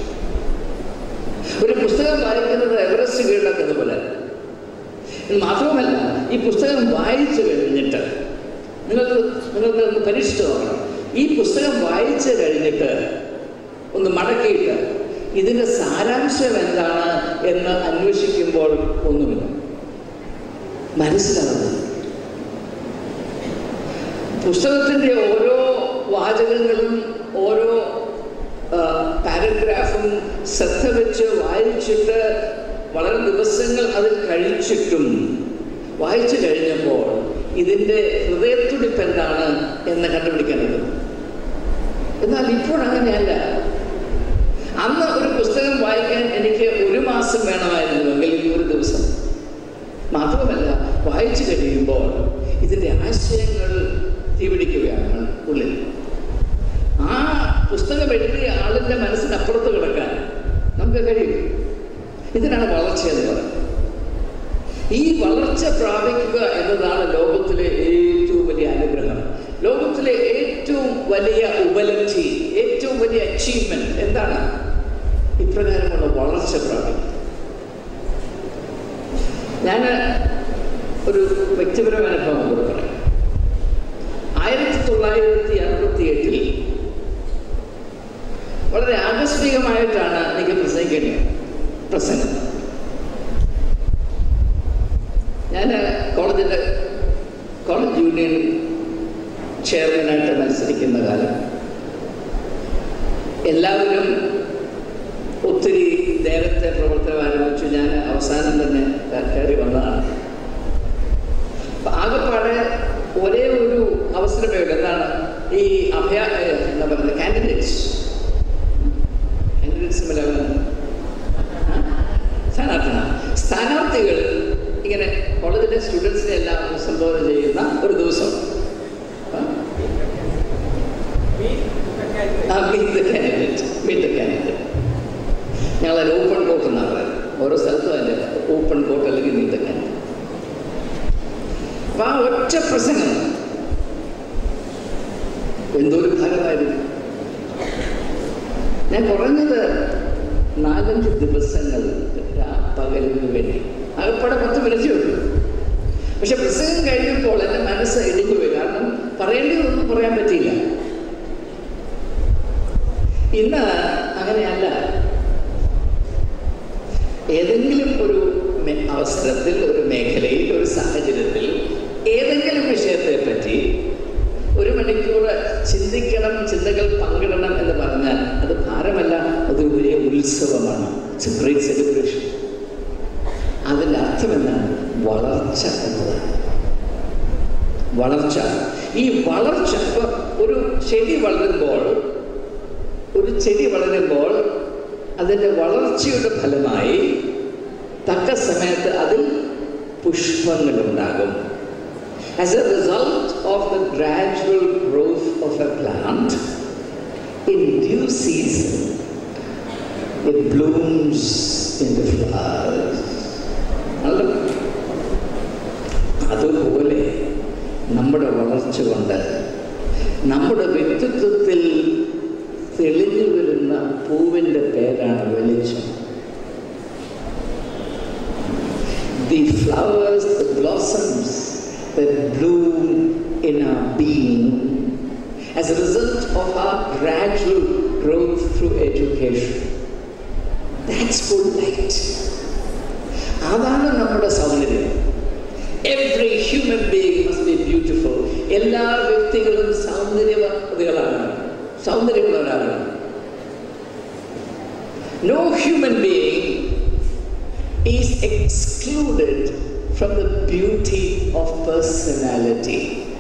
ഒരു പുസ്തകം വായിക്കുന്നത് എവറസ്റ്റ് കീഴടക്കുന്ന പോലെ ഇത് മാത്രവുമല്ല ഈ പുസ്തകം വായിച്ചു കഴിഞ്ഞിട്ട് നിങ്ങൾക്ക് നിങ്ങൾക്ക് ഒന്ന് പരീക്ഷിച്ച് നോക്കണം ഈ പുസ്തകം വായിച്ചു കഴിഞ്ഞിട്ട് ഒന്ന് മടക്കിയിട്ട് ഇതിൻ്റെ സാരാംശം എന്താണ് എന്ന് അന്വേഷിക്കുമ്പോൾ ഒന്നുമില്ല മനസ്സിലാവുന്നത് പുസ്തകത്തിൻ്റെ ഓരോ വാചകങ്ങളും ഓരോ പാരഗ്രാഫും ശ്രദ്ധ വെച്ച് വായിച്ചിട്ട് വളരെ ദിവസങ്ങൾ അത് കഴിച്ചിട്ടും വായിച്ചു കഴിഞ്ഞപ്പോൾ ഇതിൻ്റെ ഹൃദയത്തുടിപ്പ് എന്താണ് എന്ന് കണ്ടുപിടിക്കേണ്ടത് എന്നാൽ ഇപ്പോൾ അങ്ങനെയല്ല അന്ന് ഒരു പുസ്തകം വായിക്കാൻ എനിക്ക് ഒരു മാസം വേണമായിരുന്നുവെങ്കിൽ ഒരു ദിവസം മാത്രമല്ല വായിച്ചു കഴിയുമ്പോൾ ഇതിൻ്റെ ആശയങ്ങൾ തീപിടിക്കുകയാണ് ഉള്ളിൽ ആ പുസ്തകം എഴുതിയ ആളിൻ്റെ മനസ്സിനപ്പുറത്ത് കിടക്കാൻ നമുക്ക് കഴിയും ഇതിനാണ് വളർച്ച എന്ന് പറയുന്നത് ഈ വളർച്ച പ്രാപിക്കുക എന്നതാണ് ലോകത്തിലെ ഏറ്റവും വലിയ അനുഗ്രഹം ലോകത്തിലെ ഏറ്റവും വലിയ ഉപലബ്ധി ഏറ്റവും വലിയ അച്ചീവ്മെന്റ് എന്താണ് ഇപ്രകാരമുള്ള വളർച്ച പ്രാപിക്കുക ഞാൻ ഒരു വ്യക്തിപരമായ അനുഭവം കൂടെ പറയാം ആയിരത്തി തൊള്ളായിരത്തി അറുപത്തി എട്ടിൽ വളരെ ആകസ്മികമായിട്ടാണ് എനിക്ക് പ്രസംഗിക്കേണ്ടത് പ്രസംഗം ഞാൻ കോളേജിൻ്റെ കോളേജ് യൂണിയൻ ചെയർമാനായിട്ട് മത്സരിക്കുന്ന കാലം എല്ലാവരും ഒത്തിരി നേരത്തെ പ്രവർത്തനം ആരംഭിച്ചു ഞാൻ അവസാനം തന്നെ കയറി വന്നതാണ് ആകെപ്പാടെ ഒരേ ഒരു അവസരമേ ഉള്ളൂ എന്താണ് ഈ അഭയ എന്താ പറയുന്നത് കാൻഡിഡേറ്റ്സ് കാൻഡിഡേറ്റ്സ് മലയാളം സ്ഥാനാർത്ഥികൾ സ്ഥാനാർത്ഥികൾ ഇങ്ങനെ കോളേജിലെ സ്റ്റുഡൻസിനെ എല്ലാം സംബോധന ചെയ്യുന്ന ഒരു ദിവസം ഞങ്ങൾ അതിൽ ഓപ്പൺ കോട്ട് എന്നാണ് പറയുന്നത് ഓരോ സ്ഥലത്തും അതിൻ്റെ ഓപ്പൺ കോട്ട് അല്ലെങ്കിൽ മീറ്റ് കാൻഡിഡേറ്റ് അപ്പൊ ആ ഒറ്റ പ്രസംഗം എന്തൊരു ഫലമായിരുന്നു ഞാൻ കുറഞ്ഞത് നാലഞ്ച് ദിവസങ്ങൾ പകലിന് വേണ്ടി അകപ്പാടെ പത്ത് മിനിറ്റേ ഉള്ളൂ പക്ഷെ പ്രസംഗം കഴിഞ്ഞപ്പോൾ എൻ്റെ മനസ്സ് ഇടിഞ്ഞു പോയി കാരണം പറയേണ്ടതൊന്നും പറയാൻ പറ്റിയില്ല ഇന്ന് അങ്ങനെയല്ല ഏതെങ്കിലും ഒരു അവസരത്തിൽ ഒരു മേഖലയിൽ ഒരു സാഹചര്യത്തിൽ ഏതെങ്കിലും വിഷയത്തെ പറ്റി ഒരു മണിക്കൂർ ചിന്തിക്കണം ചിന്തകൾ പങ്കിടണം എന്ന് പറഞ്ഞാൽ അത് ഭാരമല്ല അതൊരു വലിയ ഉത്സവമാണ് ഇറ്റ്സ് എ ഗ്രേറ്റ് സെലിബ്രേഷൻ അതിൻ്റെ അർത്ഥം എന്താണ് വളർച്ച എന്നതാണ് വളർച്ച ഈ വളർച്ച ഇപ്പൊ ഒരു ചെടി വളരുമ്പോൾ ഒരു ചെടി വളരുമ്പോൾ അതിൻ്റെ വളർച്ചയുടെ ഫലമായി തക്ക സമയത്ത് അതിൽ പുഷ്പങ്ങളുണ്ടാകും as a result of the gradual growth of a plant, in due season, it blooms into flowers. അല്ല അതുപോലെ നമ്മുടെ വളർച്ച കൊണ്ട് നമ്മുടെ വ്യക്തിത്വത്തിൽ തെളിഞ്ഞു വരുന്ന പൂവിൻ്റെ പേരാണ് വെളിച്ചം the flowers, the blossoms that bloom in our being as a result of our gradual growth through education. That's full light. അതാണ് നമ്മുടെ സൗന്ദര്യം every human being must be beautiful എല്ലാ വ്യക്തികളും സൗന്ദര്യവതികളാണ് സൗന്ദര്യമുള്ളവരാണ് no human being is excluded from the beauty of personality.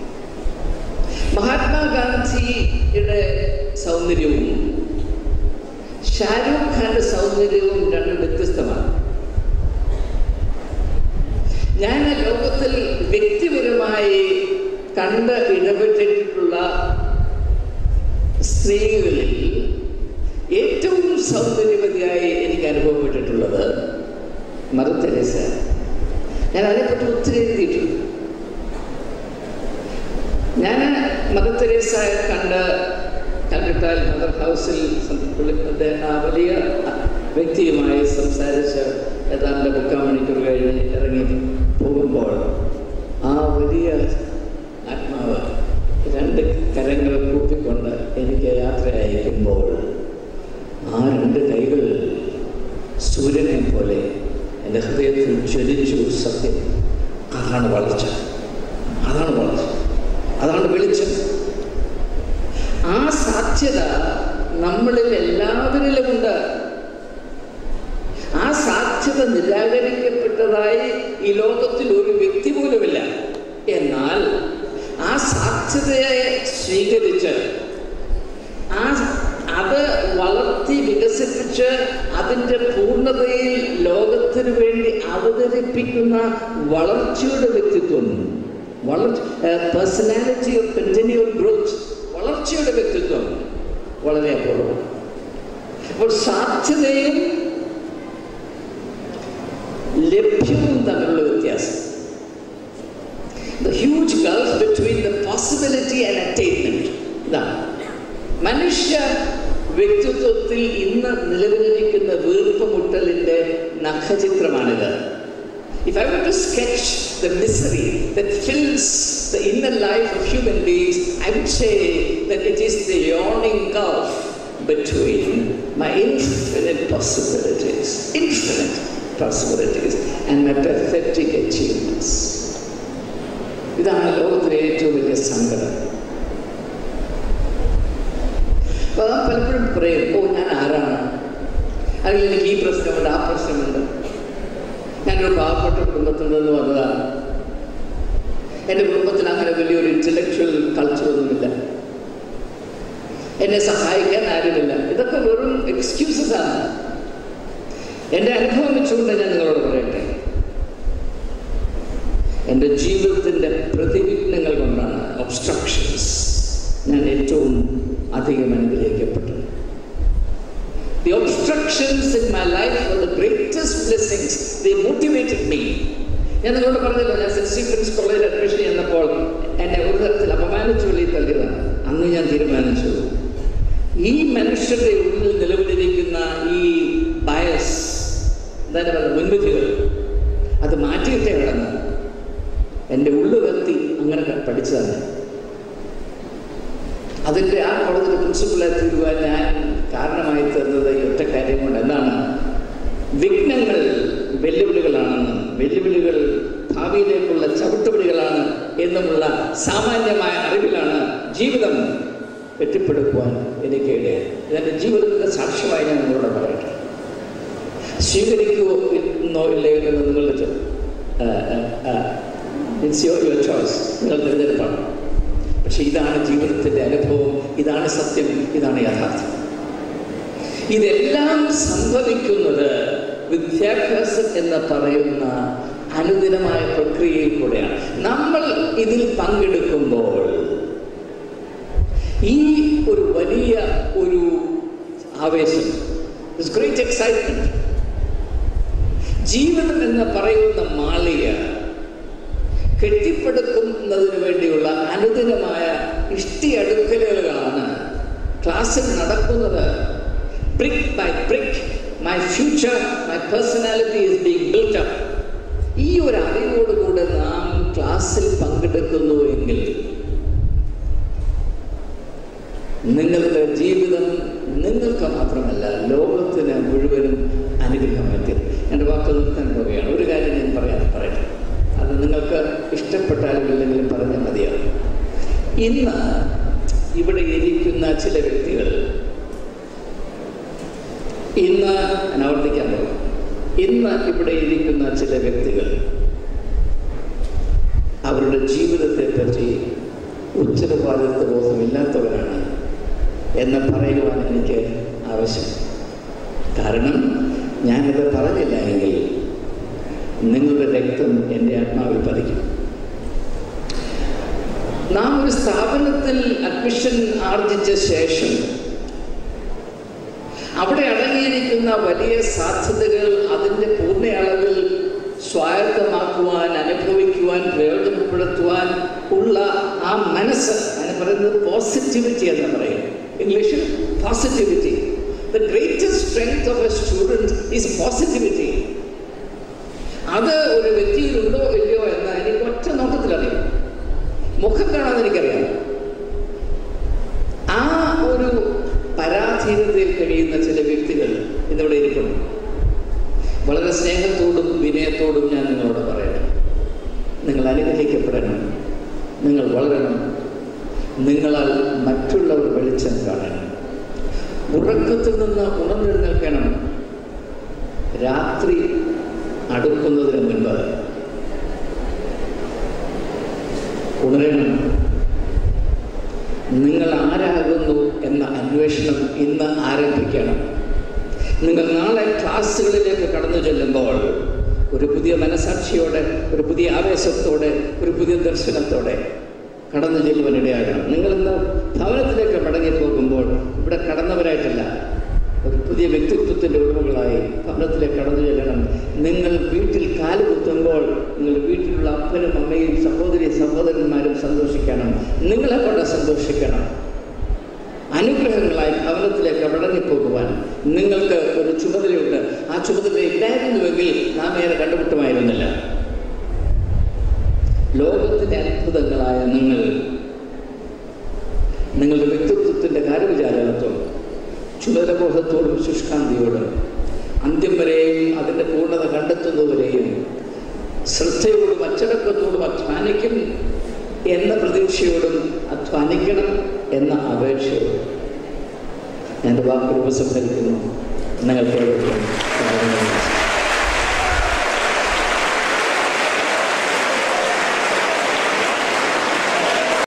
മഹാത്മാഗാന്ധിയുടെ സൗന്ദര്യവും ഷാരൂഖ് ഖാന്റെ സൗന്ദര്യവും രണ്ടും വ്യത്യസ്തമാണ് ഞാൻ ലോകത്തിൽ വ്യക്തിപരമായി കണ്ട് ഇടപെട്ടിട്ടുള്ള സ്ത്രീകളിൽ ഏറ്റവും സൗന്ദര്യവതിയായി എനിക്ക് അനുഭവപ്പെട്ടിട്ടുള്ളത് മദർ തെരേസ ഞാൻ അതിനെപ്പറ്റി ഒത്തിരി എഴുതിയിട്ടുണ്ട് ഞാൻ മദർ തെരേസ കണ്ട് കണ്ടിട്ടാൽ മദർ ഹൗസിൽ ആ വലിയ വ്യക്തിയുമായി സംസാരിച്ച് ഏതാണ്ട് മുക്കാൽ മണിക്കൂർ കഴിഞ്ഞ് ഇറങ്ങി പോകുമ്പോൾ ആ വലിയ ആത്മാവ് രണ്ട് കരങ്ങൾ കൂപ്പിക്കൊണ്ട് എനിക്ക് യാത്ര അയക്കുമ്പോൾ ആ രണ്ട് കൈകൾ സൂര്യനെ പോലെ എൻ്റെ ഹൃദയത്തിൽ ജ്വലിച്ചു സത്യം അതാണ് വളർച്ച അതാണ് വളർച്ച അതാണ് വെളിച്ചം ആ സാധ്യത നമ്മളിൽ എല്ലാവരിലുമുണ്ട് ആ സാധ്യത നിരാകരിക്കപ്പെട്ടതായി ഈ ലോകത്തിൽ ഒരു വ്യക്തി പോലുമില്ല എന്നാൽ ആ സാധ്യതയെ സ്വീകരിച്ച് ആ അത് വളർത്തി വികസിപ്പിച്ച് അതിൻ്റെ പൂർണ്ണതയിൽ ലോകത്തിന് വേണ്ടി അവതരിപ്പിക്കുന്ന വളർച്ചയുടെ വ്യക്തിത്വം വളർച്ച പേഴ്സണാലിറ്റി ഓഫ് കണ്ടിന്യൂൽ ഗ്രോത്ത് വളർച്ചയുടെ വ്യക്തിത്വം വളരെ അപൂർവം അപ്പോൾ സാധ്യതയും ലഭ്യവും തമ്മിലുള്ള വ്യത്യാസം The huge gulf between the possibility and attainment. ഇതാണ് മനുഷ്യ വ്യക്തിത്വത്തിൽ ഇന്ന് നിലവിലിരിക്കുന്ന വീർപ്പുമുട്ടലിൻ്റെ നഖചിത്രമാണിത് If I were to sketch the misery that fills the inner life of human beings, I would say that it is the yawning gulf between my infinite possibilities, infinite possibilities, and my pathetic achievements. ഇതാണ് ലോകത്തിലെ ഏറ്റവും വലിയ സങ്കടം അപ്പോൾ നാം പലപ്പോഴും പറയും ഓ ഞാൻ ആരാണ് അല്ലെങ്കിൽ എനിക്ക് ഈ പ്രശ്നമുണ്ട് ആ പ്രശ്നമുണ്ട് ഞാനൊരു പാവപ്പെട്ട കുടുംബത്തിൽ നിന്ന് വന്നതാണ് എൻ്റെ കുടുംബത്തിൽ അങ്ങനെ വലിയൊരു ഇൻ്റലക്ച്വൽ കൾച്ചറൊന്നുമില്ല എന്നെ സഹായിക്കാൻ ആരുമില്ല ഇതൊക്കെ വെറും എക്സ്ക്യൂസസ് ആണ് എൻ്റെ അനുഭവം വെച്ചുകൊണ്ട് ഞാൻ നിങ്ങളോട് പറയട്ടെ എൻ്റെ ജീവിതത്തിൻ്റെ പ്രതിവിഘ്നങ്ങൾ കൊണ്ടാണ് ഒബ്സ്ട്രക്ഷൻസ് ഞാൻ ഏറ്റവും അധികം അനുഗ്രഹിക്കപ്പെട്ടത് The obstructions in my life were the greatest blessings. They motivated me. ഞാൻ നിങ്ങളോട് പറഞ്ഞല്ലോ ഞാൻ സെന്റ് സ്റ്റീഫൻസ് കോളേജിൽ അഡ്മിഷൻ ചെയ്യുന്നപ്പോൾ എന്നെ ഒരു തരത്തിൽ അപമാനിച്ചു വെളിയിൽ തള്ളിയതാണ് അന്ന് ഞാൻ തീരുമാനിച്ചു ഈ മനുഷ്യരുടെ ഉള്ളിൽ നിലവിലിരിക്കുന്ന ഈ ബയസ് എന്താണ് പറയുന്നത് മുൻവിധികൾ അത് മാറ്റിയിട്ടേ കിടന്നു എൻ്റെ ഉള്ളു കത്തി അങ്ങനെ പഠിച്ചതാണ് അതിൻ്റെ ആ കോളേജിലെ പ്രിൻസിപ്പളെ തീരുവാൻ ഞാൻ കാരണമായി തീർന്നത് ഈ ഒറ്റ കാര്യം കൊണ്ട് എന്താണ് വിഘ്നങ്ങൾ വെല്ലുവിളികളാണെന്നും വെല്ലുവിളികൾ ഭാവിയിലേക്കുള്ള ചവിട്ടുപടികളാണ് എന്നുമുള്ള സാമാന്യമായ അറിവിലാണ് ജീവിതം കെട്ടിപ്പടുക്കുവാൻ എനിക്ക് ഇടയായി ഇതെൻ്റെ ജീവിതത്തിൻ്റെ സാക്ഷ്യമായി ഞാൻ നിങ്ങളോട് പറയട്ടെ സ്വീകരിക്കുമോ എന്നോ ഇല്ലയോ എന്ന് നിങ്ങളുടെ ഇറ്റ്സ് യുവർ യുവർ ചോയ്സ് നിങ്ങൾ തിരഞ്ഞെടുപ്പാണ് പക്ഷെ ഇതാണ് ജീവിതത്തിൻ്റെ അനുഭവം ഇതാണ് സത്യം ഇതാണ് യാഥാർത്ഥ്യം ഇതെല്ലാം സംഭവിക്കുന്നത് വിദ്യാഭ്യാസം എന്ന് പറയുന്ന അനുദിനമായ പ്രക്രിയയിൽ കൂടെയാണ് നമ്മൾ ഇതിൽ പങ്കെടുക്കുമ്പോൾ ഈ ഒരു വലിയ ഒരു ആവേശം ഗ്രേറ്റ് എക്സൈറ്റ്മെന്റ് ജീവിതം എന്ന് പറയുന്ന മാളിക കെട്ടിപ്പടുക്കുന്നതിന് വേണ്ടിയുള്ള അനുദിനമായ ഇഷ്ടിയടുക്കലുകളാണ് ക്ലാസ്സിൽ നടക്കുന്നത് brick by brick my future my personality is being built up ഈ ഒരു അറിവോടുകൂടെ നാം ക്ലാസ്സിൽ പങ്കെടുക്കുന്നു എങ്കിൽ നിങ്ങളുടെ ജീവിതം നിങ്ങൾക്ക് മാത്രമല്ല ലോകത്തിന് മുഴുവനും അനുഗ്രഹമായി തീരും എൻ്റെ വാക്ക് നിർത്താൻ പോവുകയാണ് ഒരു കാര്യം ഞാൻ പറയാൻ പറയട്ടെ അത് നിങ്ങൾക്ക് ഇഷ്ടപ്പെട്ടാലും ഇല്ലെങ്കിലും പറഞ്ഞാൽ മതിയാവും ഇന്ന് ഇവിടെ ഇരിക്കുന്ന ചില വ്യക്തികൾ ഇന്ന് ഞാൻ ആവർത്തിക്കാൻ പോകും ഇന്ന് ഇവിടെ ഇരിക്കുന്ന ചില വ്യക്തികൾ അവരുടെ ജീവിതത്തെ പറ്റി ഉത്തരവാദിത്വ ബോധമില്ലാത്തവരാണ് എന്ന് പറയുവാൻ എനിക്ക് ആവശ്യം കാരണം ഞാനിത് പറഞ്ഞില്ല എങ്കിൽ നിങ്ങളുടെ രക്തം എൻ്റെ ആത്മാവിൽ പതിക്കും നാം ഒരു സ്ഥാപനത്തിൽ അഡ്മിഷൻ ആർജിച്ച ശേഷം അവിടെ അടങ്ങിയിരിക്കുന്ന വലിയ സാധ്യതകൾ അതിൻ്റെ പൂർണ്ണ അളവിൽ സ്വായത്തമാക്കുവാൻ അനുഭവിക്കുവാൻ പ്രയോജനപ്പെടുത്തുവാൻ ഉള്ള ആ മനസ്സ് അതിന് പറയുന്നത് പോസിറ്റിവിറ്റി എന്ന് പറയും ഇംഗ്ലീഷിൽ positivity the greatest strength of a student is positivity അത് ഒരു വ്യക്തിയിലുണ്ടോ ഇല്ലയോ എന്ന് എനിക്ക് ഒറ്റ നോട്ടത്തിലറിയാം മുഖം കാണാതെ എനിക്കറിയാം ആ ഒരു പരാധീനതയിൽ കഴിയുന്ന ചില വ്യക്തികൾ ഇന്നിവിടെ ഇരിക്കുന്നു വളരെ സ്നേഹത്തോടും വിനയത്തോടും ഞാൻ നിങ്ങളോട് പറയട്ടെ നിങ്ങൾ അനുഗ്രഹിക്കപ്പെടണം നിങ്ങൾ വളരണം നിങ്ങളാൽ മറ്റുള്ളവർ വെളിച്ചം കാണണം ഉറക്കത്തിൽ നിന്ന് ഉണർന്നെഴുന്നേൽക്കണം രാത്രി അടുക്കുന്നതിന് മുൻപ് ഉണരണം നിങ്ങൾ ആരാകുന്നു എന്ന അന്വേഷണം ഇന്ന് ആരംഭിക്കണം നിങ്ങൾ നാളെ ക്ലാസ്സുകളിലേക്ക് കടന്നു ചെല്ലുമ്പോൾ ഒരു പുതിയ മനസാക്ഷിയോടെ ഒരു പുതിയ ആവേശത്തോടെ ഒരു പുതിയ ദർശനത്തോടെ കടന്നു ചെല്ലുവാൻ ഇടയാകണം നിങ്ങൾ ഇന്ന് ഭവനത്തിലേക്ക് മടങ്ങിപ്പോകുമ്പോൾ ഇവിടെ കടന്നവരായിട്ടല്ല ഒരു പുതിയ വ്യക്തിത്വത്തിൻ്റെ ഉടമകളായി ഭവനത്തിലേക്ക് കടന്നു ചെല്ലണം നിങ്ങൾ വീട്ടിൽ കാലുകുത്തുമ്പോൾ നിങ്ങൾ വീട്ടിലുള്ള അപ്പനും അമ്മയും സഹോദരി സഹോദരന്മാരും സന്തോഷിക്കണം നിങ്ങളെ കൊണ്ട് സന്തോഷിക്കണം അനുഗ്രഹങ്ങളായി ഭവനത്തിലേക്ക് മടങ്ങിപ്പോകുവാൻ നിങ്ങൾക്ക് ഒരു ചുമതലയുണ്ട് ആ ചുമതല ഇല്ലായിരുന്നുവെങ്കിൽ നാം ഏറെ കണ്ടുമുട്ടുമായിരുന്നില്ല ലോകത്തിൻ്റെ അത്ഭുതങ്ങളായ നിങ്ങൾ നിങ്ങളുടെ വ്യക്തിത്വത്തിൻ്റെ കാര്യവിചാരത്വം ചുമതലബോധത്തോടും ശുഷ്കാന്തിയോടും അന്ത്യം വരെയും അതിൻ്റെ പൂർണ്ണത കണ്ടെത്തുന്നവരെയും ശ്രദ്ധയോടും അച്ചടക്കത്തോടും അധ്വാനിക്കും എന്ന പ്രതീക്ഷയോടും അധ്വാനിക്കണം എന്ന അപേക്ഷയോടും എൻ്റെ വാക്കുകൾ ഉപസംഹരിക്കുന്നു നിങ്ങൾക്ക്